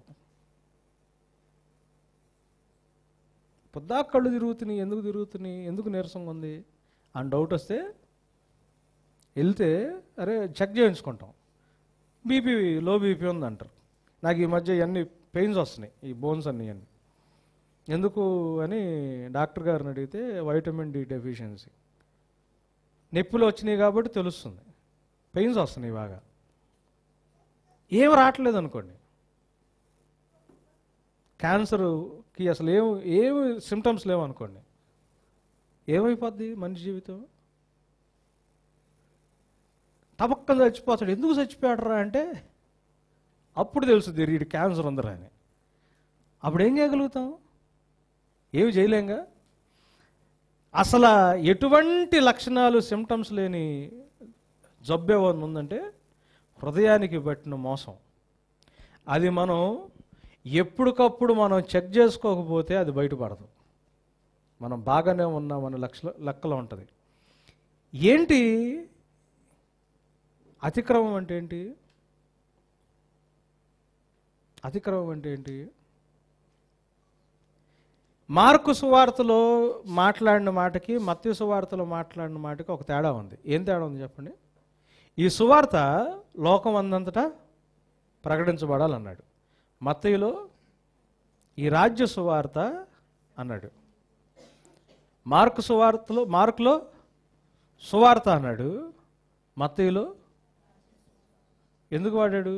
పొద్దా కళ్ళు తిరుగుతున్నాయి ఎందుకు తిరుగుతున్నాయి ఎందుకు నీరసంగా ఉంది అని డౌట్ వస్తే వెళ్తే అరే చెక్ చేయించుకుంటాం బీపీ లో బీపీ ఉంది అంటారు నాకు ఈ మధ్య ఇవన్నీ పెయిన్స్ వస్తున్నాయి ఈ బోన్స్ అన్నీ అన్నీ ఎందుకు అని డాక్టర్ గారిని అడిగితే వైటమిన్ డి డెఫిషియన్సీ నొప్పులు వచ్చినాయి కాబట్టి తెలుస్తుంది పెయిన్స్ వస్తున్నాయి బాగా ఏం రావట్లేదు అనుకోండి క్యాన్సర్కి అసలు ఏం ఏమి సిమ్టమ్స్ లేవు అనుకోండి ఏమైపోద్ది మనిషి జీవితం టపక్కన చచ్చిపోతాడు ఎందుకు చచ్చిపోయాడరా అంటే అప్పుడు తెలుస్తుంది వీడి క్యాన్సర్ ఉందరా అని అప్పుడు ఏం చేయగలుగుతాం ఏమి చేయలేంగా అసలు ఎటువంటి లక్షణాలు సిమ్టమ్స్ లేని జబ్బు ఏమన్నా ఉందంటే హృదయానికి పెట్టిన మోసం అది మనం ఎప్పటికప్పుడు మనం చెక్ చేసుకోకపోతే అది బయటపడదు మనం బాగానే ఉన్నామని లక్ష లెక్కలో ఉంటుంది ఏంటి అతిక్రమం అంటే ఏంటి అతిక్రమం అంటే ఏంటి మార్కు సువార్తలో మాట్లాడిన మాటకి మత్స్య సువార్తలో మాట్లాడిన మాటకి ఒక తేడా ఉంది ఏం తేడా ఉంది చెప్పండి ఈ సువార్త లోకం అందంతటా ప్రకటించబడాలన్నాడు మత్తయిలో ఈ రాజ్య సువార్త అన్నాడు మార్కు సువార్తలో మార్కులో సువార్త అన్నాడు మత్తయిలో ఎందుకు వాడాడు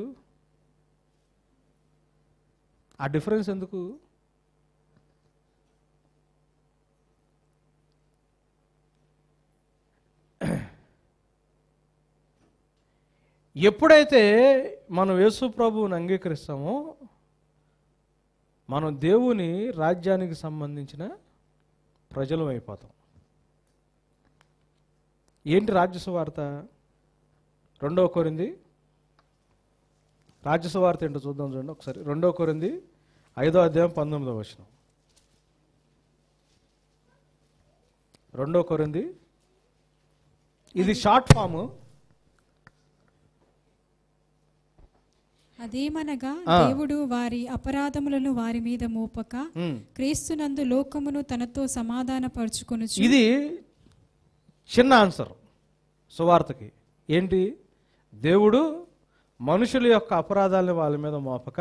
ఆ డిఫరెన్స్ ఎందుకు ఎప్పుడైతే మనం యేసు ప్రభువుని అంగీకరిస్తామో మనం దేవుని రాజ్యానికి సంబంధించిన ప్రజలం అయిపోతాం ఏంటి రాజ్య సువార్త రెండవ కొరింది రాజ్య సువార్త ఏంటో చూద్దాం చూడండి ఒకసారి రెండవ కొరింది ఐదో అధ్యాయం పంతొమ్మిదవ వచనం రెండో కొరింది ఇది షార్ట్ ఫామ్ అదేమనగా ఆ. దేవుడు వారి అపరాధములను వారి మీద మోపక క్రీస్తునందు లోకమును తనతో సమాధానపరుచుకొనుచు ఇది చిన్న ఆన్సర్ సువార్తకి ఏంటి దేవుడు మనుషుల యొక్క అపరాధాలను వాళ్ళ మీద మోపక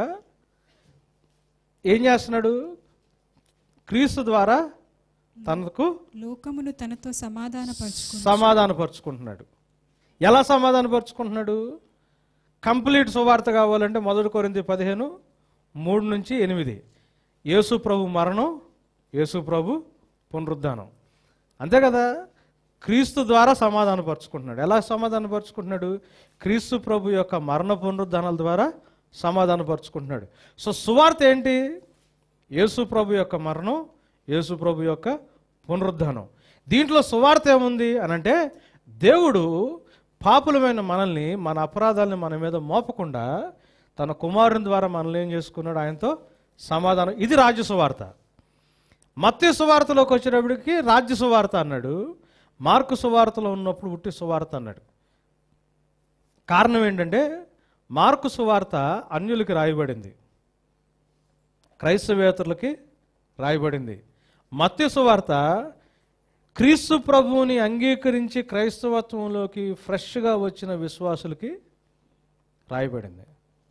ఏం చేస్తున్నాడు క్రీస్తు ద్వారా తనకు లోకమును తనతో సమాధానపరుచుకొను సమాధానపరుచుకుంటున్నాడు ఎలా సమాధానపరుచుకుంటున్నాడు కంప్లీట్ సువార్త కావాలంటే మొదటి కొరింది పదిహేను మూడు నుంచి ఎనిమిది యేసు ప్రభు మరణం యేసు ప్రభు పునరుద్ధానం అంతే కదా క్రీస్తు ద్వారా సమాధానపరుచుకుంటున్నాడు ఎలా సమాధానపరుచుకుంటున్నాడు క్రీస్తు ప్రభు యొక్క మరణ పునరుద్ధానాల ద్వారా సమాధానపరుచుకుంటున్నాడు సో సువార్త ఏంటి యేసు ప్రభు యొక్క మరణం యేసు ప్రభు యొక్క పునరుద్ధానం దీంట్లో సువార్త ఏముంది అనంటే దేవుడు పాపులమైన మనల్ని మన అపరాధాలని మన మీద మోపకుండా తన కుమారుని ద్వారా మనల్ని ఏం చేసుకున్నాడు ఆయనతో సమాధానం ఇది రాజ్య సువార్త మత్తి సువార్తలోకి వచ్చేటప్పటికి రాజ్య సువార్త అన్నాడు మార్కు సువార్తలో ఉన్నప్పుడు ఉట్టి సువార్త అన్నాడు కారణం ఏంటంటే మార్కు సువార్త అన్యులకి రాయబడింది క్రైస్తవేతరులకి రాయబడింది మత్తి సువార్త క్రీస్తు ప్రభువుని అంగీకరించి క్రైస్తవత్వంలోకి ఫ్రెష్గా వచ్చిన విశ్వాసులకి రాయబడింది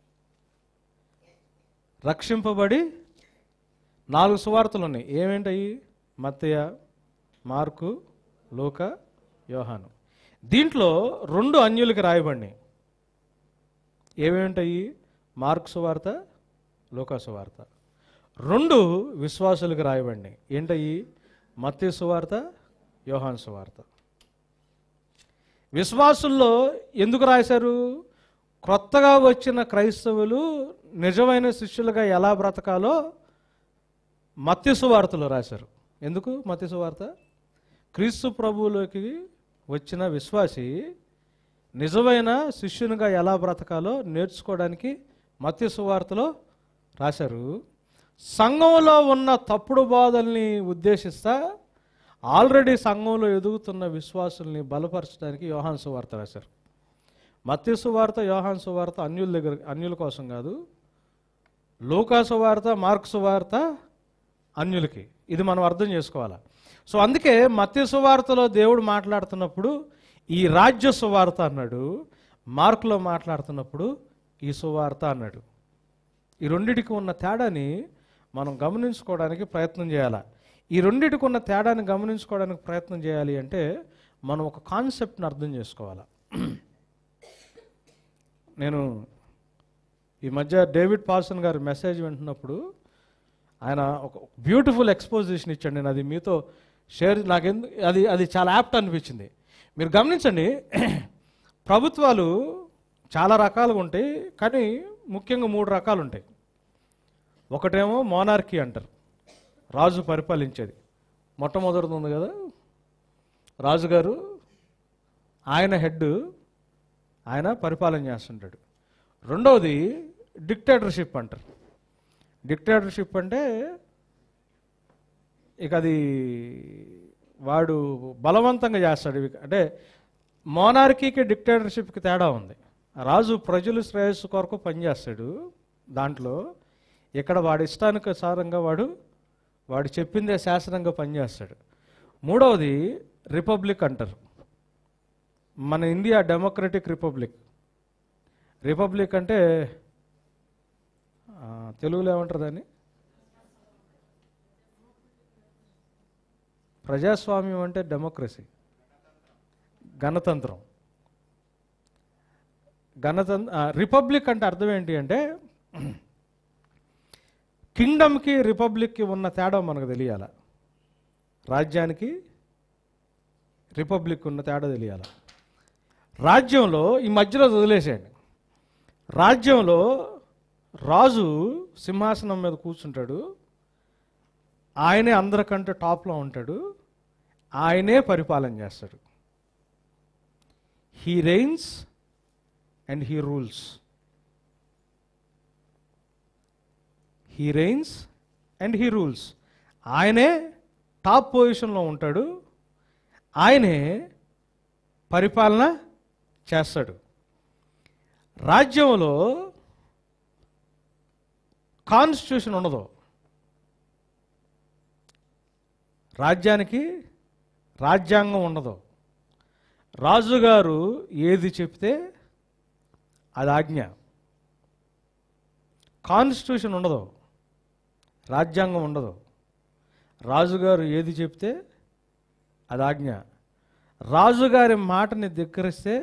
రక్షింపబడి నాలుగు సువార్తలు ఉన్నాయి ఏమేంటయి మత్తయ్య మార్కు లోక యోహాను దీంట్లో రెండు అన్యులకి రాయబడినాయి ఏమేంటాయి మార్క్ సువార్త లోకా సువార్త రెండు విశ్వాసులకు రాయబడినాయి ఏంటయి మత్తి సువార్త యోహాన్ సువార్త విశ్వాసుల్లో ఎందుకు రాశారు క్రొత్తగా వచ్చిన క్రైస్తవులు నిజమైన శిష్యులుగా ఎలా బ్రతకాలో మత్తి సువార్తలో రాశారు ఎందుకు మత్తి సువార్త క్రీస్తు ప్రభువులోకి వచ్చిన విశ్వాసి నిజమైన శిష్యునిగా ఎలా బ్రతకాలో నేర్చుకోవడానికి మత్తి సువార్తలో రాశారు సంఘంలో ఉన్న తప్పుడు బాధల్ని ఉద్దేశిస్తా ఆల్రెడీ సంఘంలో ఎదుగుతున్న విశ్వాసుల్ని బలపరచడానికి యోహాన్ సువార్త రాశారు మత్తి సువార్త యోహాన్ సువార్త అన్యుల దగ్గర అన్యుల కోసం కాదు లూకా సువార్త మార్క్ సువార్త అన్యులకి ఇది మనం అర్థం చేసుకోవాలి సో అందుకే మత్స్య సువార్తలో దేవుడు మాట్లాడుతున్నప్పుడు ఈ రాజ్య సువార్త అన్నాడు మార్కులో మాట్లాడుతున్నప్పుడు ఈ సువార్త అన్నాడు ఈ రెండిటికి ఉన్న తేడాని మనం గమనించుకోవడానికి ప్రయత్నం చేయాలి ఈ రెండిటికి ఉన్న తేడాని గమనించుకోవడానికి ప్రయత్నం చేయాలి అంటే మనం ఒక కాన్సెప్ట్ని అర్థం చేసుకోవాలి నేను ఈ మధ్య డేవిడ్ పాల్సన్ గారి మెసేజ్ వింటున్నప్పుడు ఆయన ఒక బ్యూటిఫుల్ ఎక్స్పోజిషన్ ఇచ్చాడు నేను అది మీతో షేర్ నాకెందు అది అది చాలా యాప్ట్ అనిపించింది మీరు గమనించండి ప్రభుత్వాలు చాలా రకాలుగా ఉంటాయి కానీ ముఖ్యంగా మూడు రకాలు ఉంటాయి ఒకటేమో మోనార్కీ అంటారు రాజు పరిపాలించేది మొట్టమొదటిది ఉంది కదా రాజుగారు ఆయన హెడ్ ఆయన పరిపాలన చేస్తుంటాడు రెండవది డిక్టేటర్షిప్ అంటారు డిక్టేటర్షిప్ అంటే ఇక అది వాడు బలవంతంగా చేస్తాడు ఇవి అంటే మోనార్కీకి డిక్టేటర్షిప్కి తేడా ఉంది రాజు ప్రజలు శ్రేయస్సు కొరకు పనిచేస్తాడు దాంట్లో ఇక్కడ వాడి ఇష్టానుసారంగా వాడు వాడు చెప్పిందే శాసనంగా పనిచేస్తాడు మూడవది రిపబ్లిక్ అంటారు మన ఇండియా డెమోక్రటిక్ రిపబ్లిక్ రిపబ్లిక్ అంటే ఆ, తెలుగులో ఏమంటారు దాన్ని ప్రజాస్వామ్యం అంటే డెమోక్రసీ గణతంత్రం గణతంత్ర రిపబ్లిక్ అంటే అర్థం ఏంటి అంటే కింగ్డమ్కి రిపబ్లిక్కి ఉన్న తేడా మనకు తెలియాల రాజ్యానికి రిపబ్లిక్ ఉన్న తేడా తెలియాల రాజ్యంలో ఈ మధ్యలో వదిలేసేయండి రాజ్యంలో రాజు సింహాసనం మీద కూర్చుంటాడు ఆయనే అందరికంటే టాప్లో ఉంటాడు ఆయనే పరిపాలన చేస్తాడు he reigns and he rules he reigns and he rules ఆయనే టాప్ పొజిషన్లో ఉంటాడు ఆయనే పరిపాలన చేస్తాడు రాజ్యంలో కాన్స్టిట్యూషన్ ఉండదు రాజ్యానికి రాజ్యాంగం ఉండదు రాజుగారు ఏది చెప్తే అది ఆజ్ఞ కాన్స్టిట్యూషన్ ఉండదు రాజ్యాంగం ఉండదు రాజుగారు ఏది చెప్తే అది ఆజ్ఞ రాజుగారి మాటని ధిక్కరిస్తే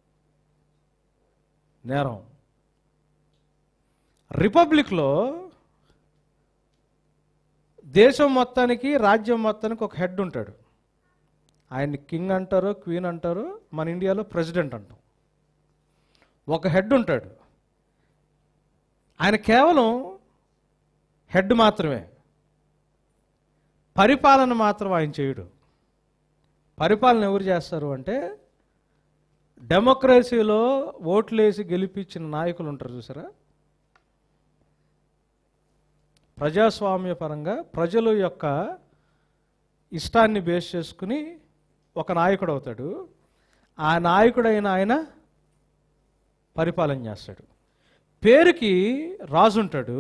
నేరం రిపబ్లిక్లో దేశం మొత్తానికి రాజ్యం మొత్తానికి ఒక హెడ్ ఉంటాడు ఆయన్ని కింగ్ అంటారు క్వీన్ అంటారు మన ఇండియాలో ప్రెసిడెంట్ అంటాం ఒక హెడ్ ఉంటాడు ఆయన కేవలం హెడ్ మాత్రమే పరిపాలన మాత్రం ఆయన చేయడు పరిపాలన ఎవరు చేస్తారు అంటే డెమోక్రసీలో ఓట్లేసి గెలిపించిన నాయకులు ఉంటారు చూసారా ప్రజాస్వామ్య పరంగా ప్రజల యొక్క ఇష్టాన్ని బేస్ చేసుకుని ఒక నాయకుడు అవుతాడు ఆ నాయకుడైన ఆయన పరిపాలన చేస్తాడు పేరుకి రాజు ఉంటాడు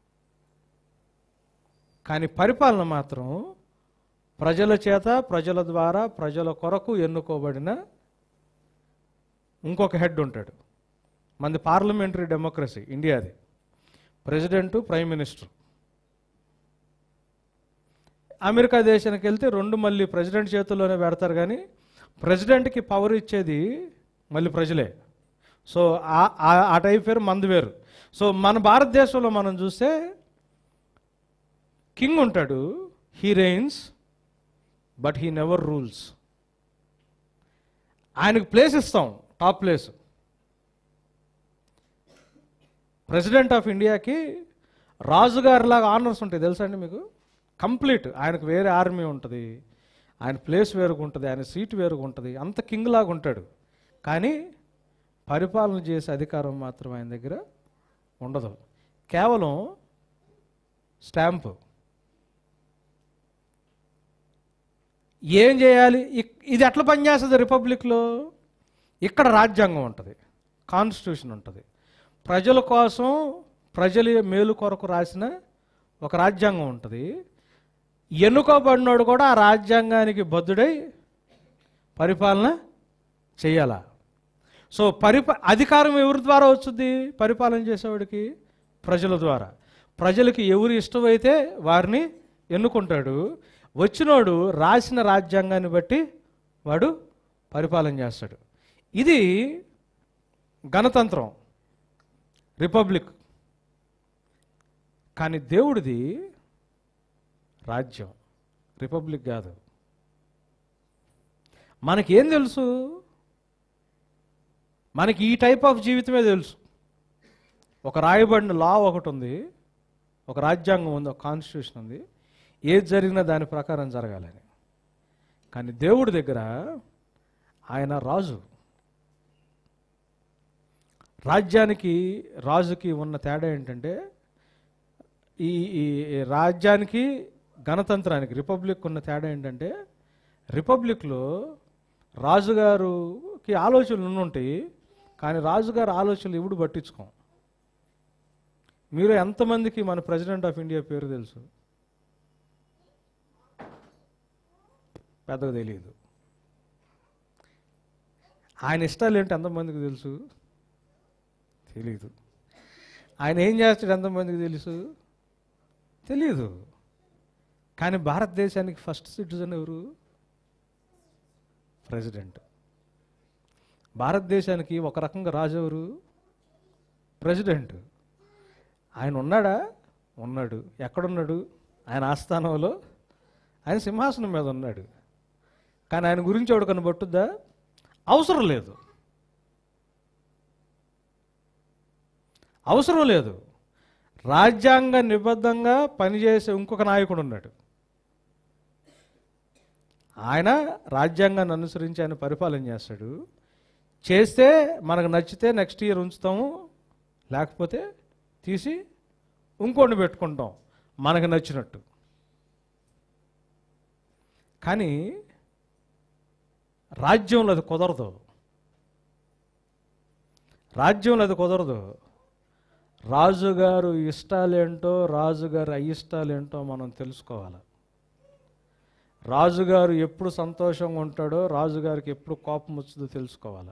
కానీ పరిపాలన మాత్రం ప్రజల చేత ప్రజల ద్వారా ప్రజల కొరకు ఎన్నుకోబడిన ఇంకొక హెడ్ ఉంటాడు మంది పార్లమెంటరీ డెమోక్రసీ ఇండియాది ప్రెసిడెంటు ప్రైమ్ మినిస్టర్ అమెరికా దేశానికి వెళ్తే రెండు మళ్ళీ ప్రెసిడెంట్ చేతుల్లోనే పెడతారు కానీ ప్రెసిడెంట్కి పవర్ ఇచ్చేది మళ్ళీ ప్రజలే సో ఆ- ఆ- ఆ టైప్ పేరు మంది వేరు సో మన భారతదేశంలో మనం చూస్తే కింగ్ ఉంటాడు he reigns but he never rules ఆయనకు ప్లేస్ ఇస్తాం టాప్ ప్లేస్ ప్రెసిడెంట్ ఆఫ్ ఇండియాకి రాజుగారిలాగా ఆనర్స్ ఉంటాయి తెలుసా అండి మీకు కంప్లీట్ ఆయనకు వేరే ఆర్మీ ఉంటుంది ఆయన ప్లేస్ వేరుగా ఉంటుంది ఆయన సీట్ వేరుగా ఉంటుంది అంత కింగ్ లాగా ఉంటాడు కానీ పరిపాలన చేసే అధికారం మాత్రం ఆయన దగ్గర ఉండదు కేవలం స్టాంపు ఏం చేయాలి ఇక్- ఇది ఎట్లా పనిచేస్తుంది రిపబ్లిక్లో ఇక్కడ రాజ్యాంగం ఉంటుంది కాన్స్టిట్యూషన్ ఉంటుంది ప్రజల కోసం ప్రజల మేలు కొరకు రాసిన ఒక రాజ్యాంగం ఉంటుంది ఎన్నుకోబడినోడు కూడా ఆ రాజ్యాంగానికి బద్ధుడై పరిపాలన చేయాలా సో పరిప అధికారం ఎవరి ద్వారా వచ్చింది పరిపాలన చేసేవాడికి ప్రజల ద్వారా ప్రజలకి ఎవరు ఇష్టమైతే వారిని ఎన్నుకుంటాడు వచ్చినోడు రాసిన రాజ్యాంగాన్ని బట్టి వాడు పరిపాలన చేస్తాడు ఇది గణతంత్రం రిపబ్లిక్ కానీ దేవుడిది రాజ్యం రిపబ్లిక్ కాదు మనకేం తెలుసు మనకి ఈ టైప్ ఆఫ్ జీవితమే తెలుసు ఒక రాయబడిన లా ఒకటి ఉంది ఒక రాజ్యాంగం ఉంది ఒక కాన్స్టిట్యూషన్ ఉంది ఏది జరిగినా దాని ప్రకారం జరగాలని కానీ దేవుడి దగ్గర ఆయన రాజు రాజ్యానికి రాజుకి ఉన్న తేడా ఏంటంటే ఈ ఈ రాజ్యానికి గణతంత్రానికి రిపబ్లిక్ ఉన్న తేడా ఏంటంటే రిపబ్లిక్లో రాజుగారుకి ఆలోచనలు ఉంటాయి కానీ రాజుగారు ఆలోచనలు ఇప్పుడు పట్టించుకోం మీరు ఎంతమందికి మన ప్రెసిడెంట్ ఆఫ్ ఇండియా పేరు తెలుసు పెద్దగా తెలియదు ఆయన ఇష్టాలు ఏంటి ఎంతమందికి తెలుసు తెలియదు ఆయన ఏం చేస్తాడు ఎంతమందికి తెలుసు తెలియదు కానీ భారతదేశానికి ఫస్ట్ సిటిజన్ ఎవరు ప్రెసిడెంట్ భారతదేశానికి ఒక రకంగా రాజు ఎవరు ప్రెసిడెంట్ ఆయన ఉన్నాడా ఉన్నాడు ఎక్కడున్నాడు ఆయన ఆస్థానంలో ఆయన సింహాసనం మీద ఉన్నాడు కానీ ఆయన గురించి ఎవడు కనబట్టుద్దా అవసరం లేదు అవసరం లేదు రాజ్యాంగ నిబద్ధంగా పనిచేసే ఇంకొక నాయకుడు ఉన్నాడు ఆయన రాజ్యాంగాన్ని అనుసరించి ఆయన పరిపాలన చేస్తాడు చేస్తే మనకు నచ్చితే నెక్స్ట్ ఇయర్ ఉంచుతాము లేకపోతే తీసి ఇంకోటి పెట్టుకుంటాం మనకు నచ్చినట్టు కానీ రాజ్యంలో అది కుదరదు రాజ్యంలో అది కుదరదు రాజుగారు ఇష్టాలేంటో రాజుగారి అయిష్టాలేంటో మనం తెలుసుకోవాలి రాజుగారు ఎప్పుడు సంతోషంగా ఉంటాడో రాజుగారికి ఎప్పుడు కోపం వచ్చుదో తెలుసుకోవాలి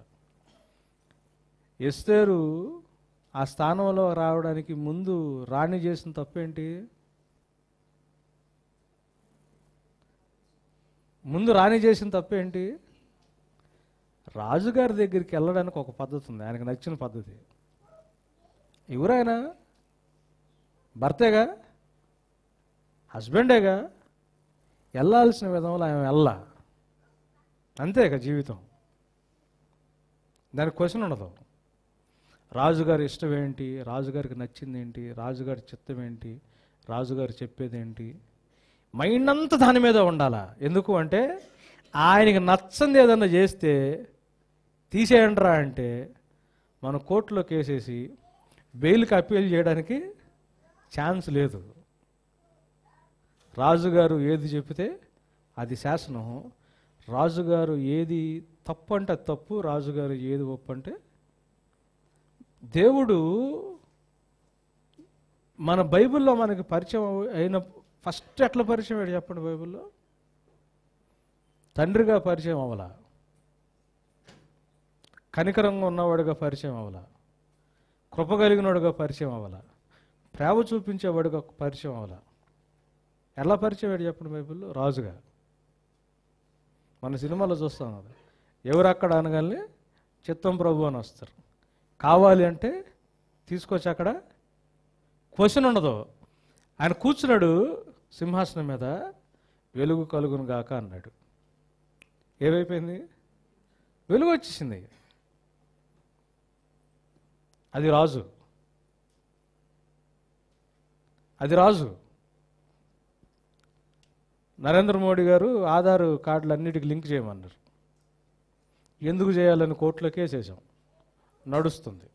ఎస్తేరు ఆ స్థానంలో రావడానికి ముందు రాణి చేసిన తప్పేంటి ముందు రాణి చేసిన తప్పేంటి రాజుగారి దగ్గరికి వెళ్ళడానికి ఒక పద్ధతి ఉంది ఆయనకు నచ్చిన పద్ధతి ఎవరైనా భర్తేగా హస్బెండేగా వెళ్ళాల్సిన విధంలో ఆయన వెళ్ళ అంతేగా జీవితం దానికి క్వశ్చన్ ఉండదు రాజుగారి ఇష్టం ఏంటి రాజుగారికి నచ్చింది ఏంటి రాజుగారి చిత్తం ఏంటి రాజుగారు చెప్పేది ఏంటి మైండ్ అంతా దాని మీద ఉండాలా ఎందుకు అంటే ఆయనకి నచ్చంది ఏదన్నా చేస్తే తీసేయండిరా అంటే మన కోర్టులో కేసేసి బెయిల్కి అప్పీల్ చేయడానికి ఛాన్స్ లేదు రాజుగారు ఏది చెబితే అది శాసనం రాజుగారు ఏది తప్పు అంటే అది తప్పు రాజుగారు ఏది ఒప్పు అంటే దేవుడు మన బైబిల్లో మనకి పరిచయం అయిన ఫస్ట్ ఎట్లా పరిచయం అయ్యాడు చెప్పండి బైబిల్లో తండ్రిగా పరిచయం అవ్వాల కనికరంగా ఉన్నవాడుగా పరిచయం అవ్వాల కృప కలిగినవాడుగా పరిచయం అవ్వాల ప్రేమ చూపించేవాడుగా పరిచయం అవ్వాల ఎలా పరిచయం అయ్యాడు చెప్పండి బైబిల్లో రాజుగా మన సినిమాలో చూస్తాం కదా ఎవరు అక్కడ అనగానే చిత్తం ప్రభు అని వస్తారు కావాలి అంటే తీసుకొచ్చి అక్కడ క్వశ్చన్ ఉండదు ఆయన కూర్చున్నాడు సింహాసనం మీద వెలుగు కలుగును గాక అన్నాడు ఏమైపోయింది వెలుగు వచ్చేసింది అది రాజు అది రాజు నరేంద్ర మోడీ గారు ఆధార్ కార్డులు అన్నిటికి లింక్ చేయమన్నారు ఎందుకు చేయాలని కోర్టులో కేసేసాం నడుస్తుంది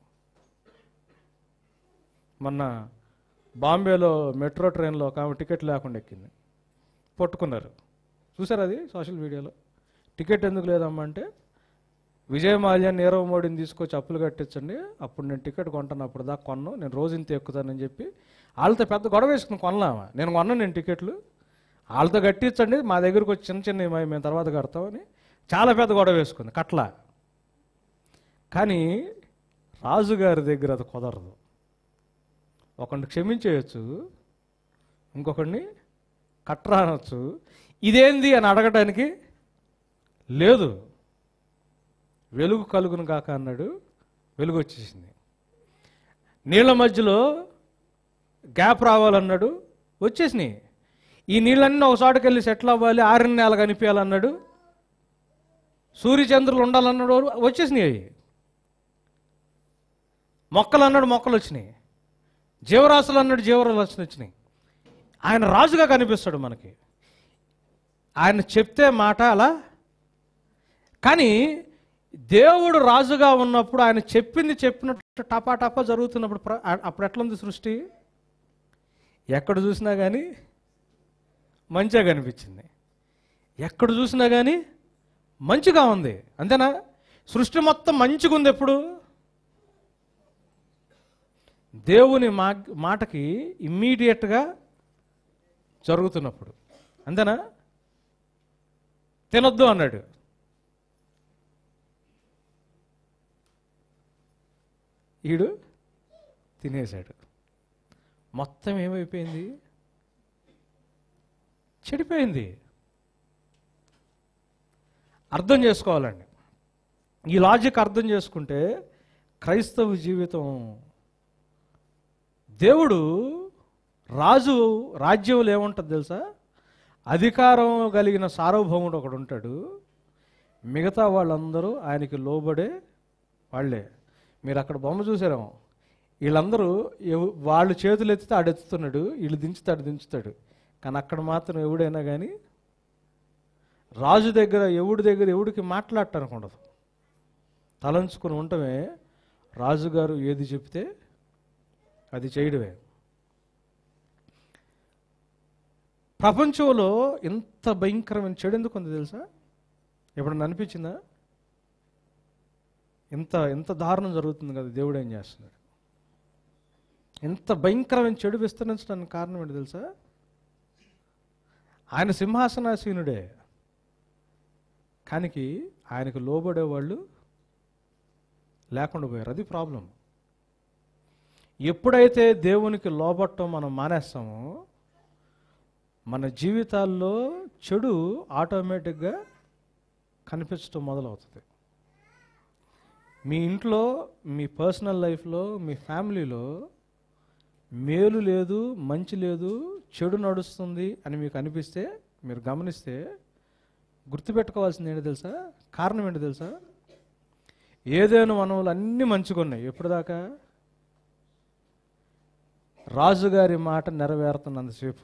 మొన్న బాంబేలో మెట్రో ట్రైన్లో ఒక ఆమె టికెట్ లేకుండా ఎక్కింది పట్టుకున్నారు చూసారు అది సోషల్ మీడియాలో టికెట్ ఎందుకు లేదమ్మా అంటే విజయమాల్యా నీరవ్ మోడీని తీసుకొచ్చి అప్పులు కట్టించండి అప్పుడు నేను టికెట్ కొంటాను అప్పుడు దాకా కొన్నాను నేను రోజు ఇంత ఎక్కుతానని చెప్పి వాళ్ళతో పెద్ద గొడవ వేసుకుని కొనలామా నేను కొన్నాను నేను టికెట్లు వాళ్ళతో కట్టించండి మా దగ్గరకు వచ్చి చిన్న చిన్న మేము తర్వాత కడతామని చాలా పెద్ద గొడవ వేసుకుంది కట్ల కానీ రాజుగారి దగ్గర అది కుదరదు ఒకరిని క్షమించేయచ్చు ఇంకొకరిని కట్రా అనొచ్చు ఇదేంది అని అడగటానికి లేదు వెలుగు కలుగును కాక అన్నాడు వెలుగు వచ్చేసింది నీళ్ళ మధ్యలో గ్యాప్ రావాలన్నాడు వచ్చేసినాయి ఈ నీళ్ళన్నీ ఒక చోటకి వెళ్ళి సెటిల్ అవ్వాలి ఆరిన నేల కనిపించాలన్నాడు సూర్యచంద్రులు ఉండాలన్నాడు వచ్చేసినాయి అవి మొక్కలు అన్నాడు మొక్కలు వచ్చినాయి జీవరాశులు అన్నాడు జీవరాశులు వచ్చినాయి ఆయన రాజుగా కనిపిస్తాడు మనకి ఆయన చెప్తే మాట అలా కానీ దేవుడు రాజుగా ఉన్నప్పుడు ఆయన చెప్పింది చెప్పినట్టు టపా టపా జరుగుతున్నప్పుడు ప్ర- అప్పుడు ఎట్లుంది సృష్టి ఎక్కడ చూసినా కానీ మంచిగా కనిపించింది ఎక్కడ చూసినా కానీ మంచిగా ఉంది అంతేనా సృష్టి మొత్తం మంచిగా ఉంది ఎప్పుడు దేవుని మా మాటకి ఇమ్మీడియట్గా జరుగుతున్నప్పుడు అంతేనా తినొద్దు అన్నాడు ఈడు తినేశాడు మొత్తం ఏమైపోయింది చెడిపోయింది అర్థం చేసుకోవాలండి ఈ లాజిక్ అర్థం చేసుకుంటే క్రైస్తవ జీవితం దేవుడు రాజు రాజ్యంలో ఏముంటుంది తెలుసా అధికారం కలిగిన సార్వభౌముడు ఒకడు ఉంటాడు మిగతా వాళ్ళందరూ ఆయనకి లోబడే వాళ్ళే మీరు అక్కడ బొమ్మ చూసారేమో వీళ్ళందరూ ఎవ- వాళ్ళు చేతులు ఎత్తితే ఆడు ఎత్తుతున్నాడు వీళ్ళు దించితే ఆడు దించుతాడు కానీ అక్కడ మాత్రం ఎవడైనా కానీ రాజు దగ్గర ఎవడి దగ్గర ఎవడికి మాట్లాడటానికి ఉండదు తలంచుకుని ఉండటమే రాజుగారు ఏది చెప్తే అది చేయడమే ప్రపంచంలో ఇంత భయంకరమైన చెడు ఎందుకు ఉంది తెలుసా ఎప్పుడన్నా అనిపించిందా ఇంత ఎంత దారుణం జరుగుతుంది కదా దేవుడు ఏం చేస్తున్నాడు ఎంత భయంకరమైన చెడు విస్తరించడానికి కారణం ఏంటి తెలుసా ఆయన సింహాసనాసీనుడే కానికి ఆయనకు లోబడే వాళ్ళు లేకుండా పోయారు అది ప్రాబ్లం ఎప్పుడైతే దేవునికి లోబట్టం మనం మానేస్తామో మన జీవితాల్లో చెడు ఆటోమేటిక్గా కనిపించడం మొదలవుతుంది మీ ఇంట్లో మీ పర్సనల్ లైఫ్లో మీ ఫ్యామిలీలో మేలు లేదు మంచి లేదు చెడు నడుస్తుంది అని మీకు అనిపిస్తే మీరు గమనిస్తే గుర్తుపెట్టుకోవాల్సింది ఏంటి తెలుసా కారణం ఏంటి తెలుసా ఏదైనా మనవులు అన్నీ మంచిగా ఉన్నాయి ఎప్పటిదాకా రాజుగారి మాట నెరవేరుతున్నంతసేపు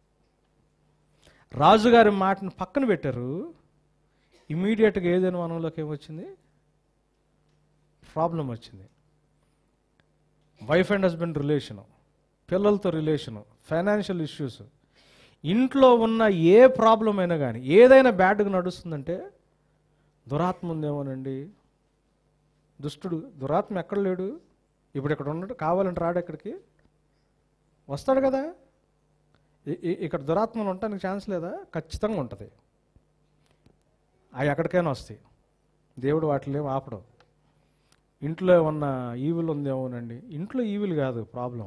రాజుగారి మాటను పక్కన పెట్టారు ఇమీడియట్గా ఏదైనా వనంలోకి ఏమొచ్చింది ప్రాబ్లం వచ్చింది వైఫ్ అండ్ హస్బెండ్ రిలేషను పిల్లలతో రిలేషను ఫైనాన్షియల్ ఇష్యూస్ ఇంట్లో ఉన్న ఏ ప్రాబ్లం అయినా కానీ ఏదైనా బ్యాడ్గా నడుస్తుందంటే దురాత్మ ఉందేమోనండి దుష్టుడు దురాత్మ ఎక్కడ లేడు ఇప్పుడు ఇక్కడ ఉన్నాడు కావాలంటే రాడు ఎక్కడికి వస్తాడు కదా ఇ- ఇ- ఇక్కడ దురాత్మలు ఉండటానికి ఛాన్స్ లేదా ఖచ్చితంగా ఉంటుంది అవి ఎక్కడికైనా వస్తాయి దేవుడు వాటిని ఏం ఆపడం ఇంట్లో ఏమన్నా ఈవిల్ ఉందేమోనండి ఇంట్లో ఈవిల్ కాదు ప్రాబ్లం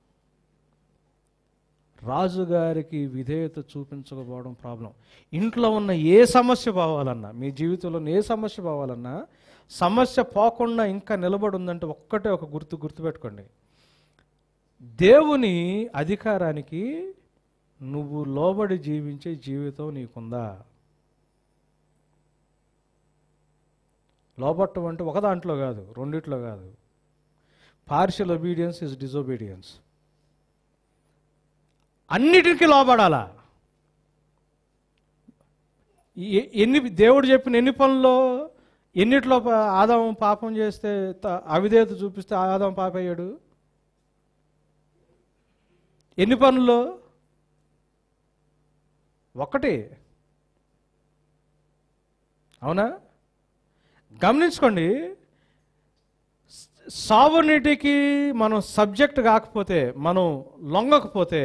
రాజుగారికి విధేయత చూపించకపోవడం ప్రాబ్లం ఇంట్లో ఉన్న ఏ సమస్య పోవాలన్నా మీ జీవితంలో ఉన్న ఏ సమస్య పోవాలన్నా సమస్య పోకుండా ఇంకా నిలబడి ఉందంటే ఒక్కటే ఒక గుర్తు గుర్తుపెట్టుకోండి దేవుని అధికారానికి నువ్వు లోబడి జీవించే జీవితం నీకుందా లోబట్టం అంటే ఒక దాంట్లో కాదు రెండిట్లో కాదు పార్షియల్ ఒబీడియన్స్ ఇస్ డిజొబీడియన్స్ అన్నిటికీ లోబడాలా ఎ- ఎన్ని దేవుడు చెప్పిన ఎన్ని పనుల్లో ఎన్నిట్లో ప- ఆదాం పాపం చేస్తే త- అవిధేయత చూపిస్తే ఆదాం పాప అయ్యాడు ఎన్ని పనుల్లో ఒకటి అవునా గమనించుకోండి సావర్నిటీకి మనం సబ్జెక్ట్ కాకపోతే మనం లొంగకపోతే